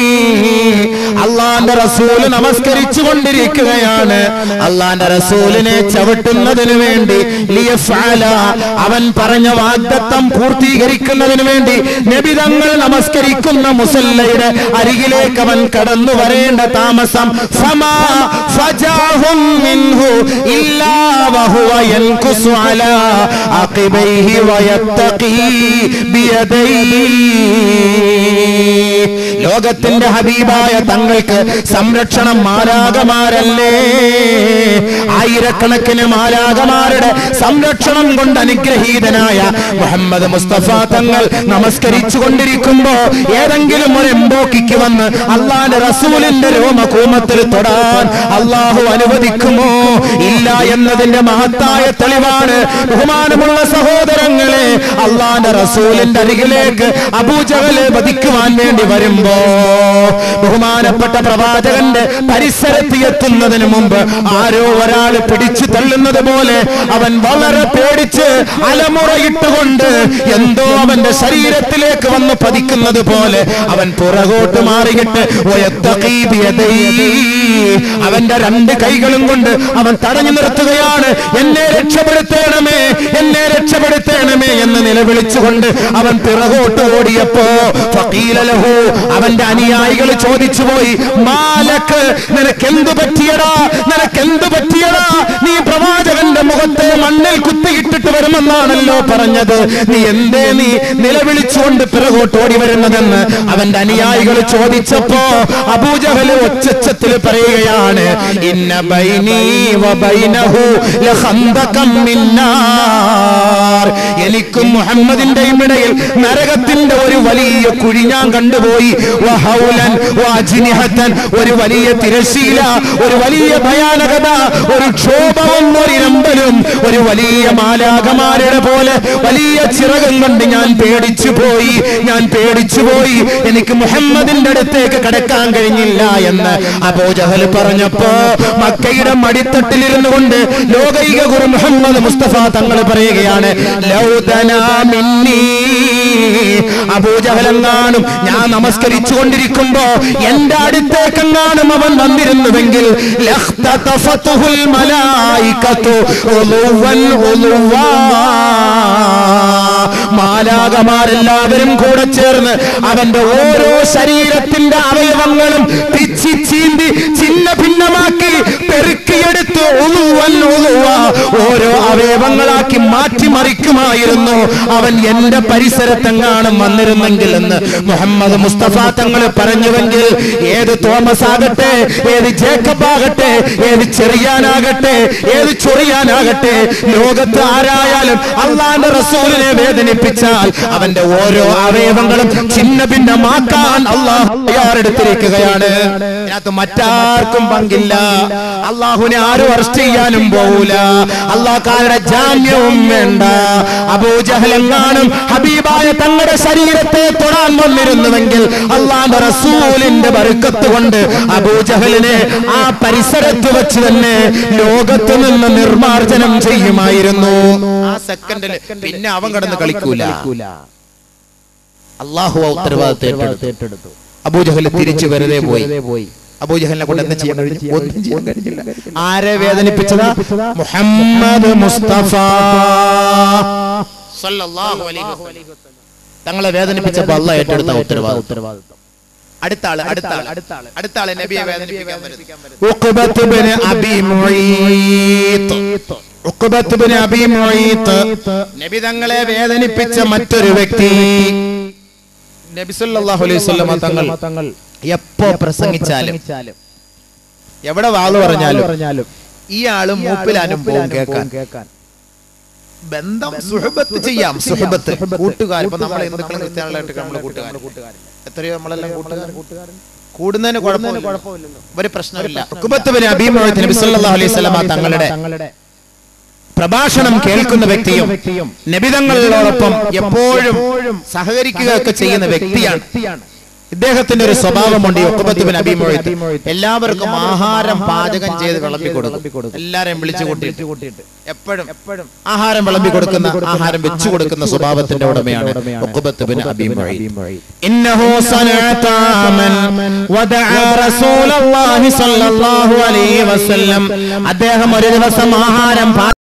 അള്ളാന്റെ റസൂല് നമസ്കരിച്ചു കൊണ്ടിരിക്കുകയാണ് അള്ളാന്റെ റസൂലിനെ ചവിട്ടുന്നതിന് വേണ്ടി ലിയഫ്അല അവൻ പറഞ്ഞ വാഗ്ദത്തം പൂർത്തീകരിക്കുന്നതിന് വേണ്ടി നബിതങ്ങൾ നമസ്കരിക്കുന്ന മുസല്ലയുടെ അരികിലേക്ക് അവൻ കടന്നു വരേണ്ട താമസം ഫമാ ഫജാഹും മിൻഹു إلا وهو ينكس على عقبيه ويتقي بيديه ലോകത്തിന്റെ ഹബീബായ തങ്ങൾക്ക് സംരക്ഷണം മാലാകമാരല്ലേ ആയിരക്കണക്കിന് മാലാകമാരുടെ സംരക്ഷണം കൊണ്ട് അനുഗ്രഹീതനായ മുഹമ്മദ് മുസ്തഫ തങ്ങൾ നമസ്കരിച്ചു കൊണ്ടിരിക്കുമ്പോ ഏതെങ്കിലും ഒരു എംബോക്കിക്ക് വന്ന് അള്ളാന്റെ റസൂലിന്റെ രോമകൂമത്തിൽ തൊടാൻ അള്ളാഹു അനുവദിക്കുമോ ഇല്ല എന്നതിന്റെ മഹത്തായ തെളിവാണ് ബഹുമാനമുള്ള സഹോദരങ്ങളെ അള്ളാന്റെ റസൂലിന്റെ അരികിലേക്ക് അബൂജഹല് വധിക്കുവാൻ വേണ്ടി വരുമ്പോ ബഹുമാനപ്പെട്ട പ്രവാചകന്റെ പരിസരത്ത് എത്തുന്നതിന് മുമ്പ് ആരോ ഒരാൾ പിടിച്ചു തള്ളുന്നത് പോലെ അവൻ വളരെ പേടിച്ച് അലമുറയിട്ടുകൊണ്ട് എന്തോ അവന്റെ ശരീരത്തിലേക്ക് വന്ന് പതിക്കുന്നത് പോലെ അവൻ പുറകോട്ട് മാറിയിട്ട് വയത്തഖീ ബിയദൈ. അവന്റെ രണ്ട് കൈകളും കൊണ്ട് അവൻ തടഞ്ഞു നിർത്തുകയാണ് എന്നെ രക്ഷപ്പെടുത്തേണമേ എന്നെ രക്ഷപ്പെടുത്തേണമേ എന്ന് നിലവിളിച്ചുകൊണ്ട് അവൻ പിറകോട്ട് ഓടിയപ്പോ ഫഖീല ലഹു അവന്റെ അനുയായികൾ ചോദിച്ചു പോയി മാലക്ക് നിനക്കെന്തു പറ്റിയടാ നിനക്കെന്തു പറ്റിയടാ നീ പ്രവാചകന്റെ മുഖത്തെ മണ്ണിൽ കുത്തിയിട്ടിട്ട് വരുമെന്നാണല്ലോ പറഞ്ഞത് നീ എന്തേ നീ നിലവിളിച്ചുകൊണ്ട് പിറകോട്ട് ഓടി വരുന്നതെന്ന് അവന്റെ അനുയായികൾ ചോദിച്ചപ്പോ അബൂജഹല് ഒച്ചത്തിൽ പറയുകയാണ് ഇന്ന ബൈനീ വബൈനഹു ലഖന്തകം മിന്നാർ എനിക്കും മുഹമ്മദിന്റെയും ഇടയിൽ നരകത്തിന്റെ ഒരു വലിയ കുഴി ഞാൻ കണ്ടുപോയി വഹൗലൻ വാജിനിഹത്തൻ ഒരു വലിയ തിരശീല ഒരു വലിയ ഭയാനകത ഒരു ക്ഷോഭവും ഒരു നമ്പലും ഒരു വലിയ മാലാകമാരുടെ പോലെ വലിയ ചിറകം കൊണ്ട് ഞാൻ പേടിച്ചു പോയി ഞാൻ പേടിച്ചു പോയി എനിക്ക് മുഹമ്മദിന്റെ അടുത്തേക്ക് കടക്കാൻ കഴിഞ്ഞില്ല എന്ന് അബോജഹൽ പറഞ്ഞപ്പോ മക്കയുടെ മടിത്തട്ടിലിരുന്നു കൊണ്ട് ലോകൈക ഗുരു മുഹമ്മദ് മുസ്തഫ തങ്ങൾ പറയുകയാണ് ലൗദനാ മിന്നീ അബൂജഹലെങ്ങാനും ഞാൻ നമസ്കരിച്ചു കൊണ്ടിരിക്കുമ്പോ എന്റെ അടുത്തേക്കെങ്ങാനും അവൻ വന്നിരുന്നുവെങ്കിൽ ലഖ്തതഫതുഹുൽ മലായികതു ഉളുവൻ ഉളുവാ. മാലാകമാരെല്ലാവരും കൂടെ ചേർന്ന് അവന്റെ ഓരോ ശരീരത്തിന്റെ അവയവങ്ങളും പിച്ചി ചീന്തി ചിന്ന ഭിന്നമാക്കി പെറുക്കിയെടുത്ത് ഉളുവൻ ഉളുവ. ഓരോ അവയവങ്ങളാക്കി മാറ്റിമറിക്കുമായിരുന്നു അവൻ എന്റെ പരിസരത്തെങ്ങാനും വന്നിരുന്നെങ്കിൽ എന്ന് മുഹമ്മദ് മുസ്തഫ തങ്ങൾ പറഞ്ഞുവെങ്കിൽ ഏത് തോമസ് ആകട്ടെ ഏത് ജേക്കബ് ആകട്ടെ ഏത് ചെറിയാനാകട്ടെ ഏത് ചൊറിയാനാകട്ടെ ലോകത്ത് ആരായാലും അള്ളാന്റെ റസൂലിനെ വേദനിപ്പിച്ചാൽ അവന്റെ ഓരോ അവയവങ്ങളും ചിന്ന ഭിന്നമാക്കാൻ അള്ളാഹു തയ്യാറെടുത്തിരിക്കുകയാണ് ഇതിനകത്ത് മറ്റാർക്കും പങ്കില്ല അള്ളാഹുവിനെ ആരും അറസ്റ്റ് ചെയ്യാനും പോകൂല അള്ളാഹ്ക്കാരുടെ ജാമ്യവും വേണ്ട അബൂജഹലെങ്ങാനും ഹബീബായ തങ്ങളുടെ ശരീരത്തെ തൊടാൻ വന്നിരുന്നുവെങ്കിൽ അള്ളാന്റെ റസൂലിന്റെ ബറുക്കത്ത് കൊണ്ട് അബൂജഹലിനെ ആ പരിസരത്ത് വെച്ച് തന്നെ ലോകത്ത് നിന്ന് നിർമാർജനം ചെയ്യുമായിരുന്നു ആ സെക്കൻഡിൽ പിന്നെ അവൻ കിടന്ന് കളിക്കൂല അള്ളാഹു ആ ഉത്തരവാദിത്തം ഏറ്റെടുത്തു അബൂജഹൽ തിരിച്ചു വെറുതെ പോയി അബൂജഹലിനെ കൊണ്ട് എന്താ ചെയ്യാൻ കഴിഞ്ഞു ഒന്നും ചെയ്യാൻ കഴിഞ്ഞില്ല ആരെ വേദനിപ്പിച്ചതാ മുഹമ്മദ് മുസ്തഫ സല്ലല്ലാഹു അലൈഹി വസല്ലം. തങ്ങളെ വേദനിപ്പിച്ചപ്പോ അള്ളാഹ് ഏറ്റെടുത്ത ഉത്തരവാദിത്തം അടുത്ത ആള് അടുത്ത ആള് അടുത്ത ആള് നബിയെ വേദനിപ്പിക്കാൻ വരുന്നു Uqbat bin Abi Muait Uqbat bin Abi Muait നബി തങ്ങളെ വേദനിപ്പിച്ച മറ്റൊരു വ്യക്തി നബി സല്ലല്ലാഹു അലൈഹി വസല്ലം തങ്ങൾ എപ്പോ പ്രസംഗിച്ചാലും എവിടെ വാള് പറഞ്ഞാലും ഈ ആളും മൂപ്പിലാനും പോകും കേൾക്കാൻ ബന്ധം സുഹബത്ത് ചെയ്യാം സുഹബത്ത് കൂട്ടുകാർ ഇപ്പൊ നമ്മൾ ഹിന്ദുക്കളും ക്രിസ്ത്യാനികളായിട്ട് നമ്മൾ കൂട്ടുകാർ എത്രയോ നമ്മളെല്ലാം കൂട്ടുകാർ കൂടുന്നതിന് കുഴപ്പമില്ല ഒരു പ്രശ്നമില്ല ഉഖ്ബത്ത് ബിൻ അബി മുഈത്ത് നബി സല്ലല്ലാഹു അലൈഹി വസല്ലമ തങ്ങളുടെ പ്രഭാഷണം കേൾക്കുന്ന വ്യക്തിയും നബിതങ്ങളോടൊപ്പം എപ്പോഴും സഹകരിക്കുകയൊക്കെ ചെയ്യുന്ന വ്യക്തിയാണ് ഇദ്ദേഹത്തിന്റെ ഒരു സ്വഭാവമുണ്ട് ഈ ഉഖ്ബത്ത് ബിൻ അബി മുഈത്ത് എല്ലാവർക്കും ആഹാരം പാചകം ചെയ്ത് വിളമ്പി കൊടുക്കും എല്ലാരെയും വിളിച്ചു കൂട്ടിയിട്ട് എപ്പോഴും ആഹാരം വിളമ്പി കൊടുക്കുന്ന ആഹാരം വെച്ചു കൊടുക്കുന്ന സ്വഭാവത്തിന്റെ ഉടമയാണ് ഉഖ്ബത്ത് ബിൻ അബി മുഈത്ത് ഇന്നഹു സനഅ താമൻ വദഅ റസൂലല്ലാഹി സ്വല്ലല്ലാഹു അലൈഹി വസല്ലം അദ്ദേഹം ഒരു ദിവസം ആഹാരം പാ-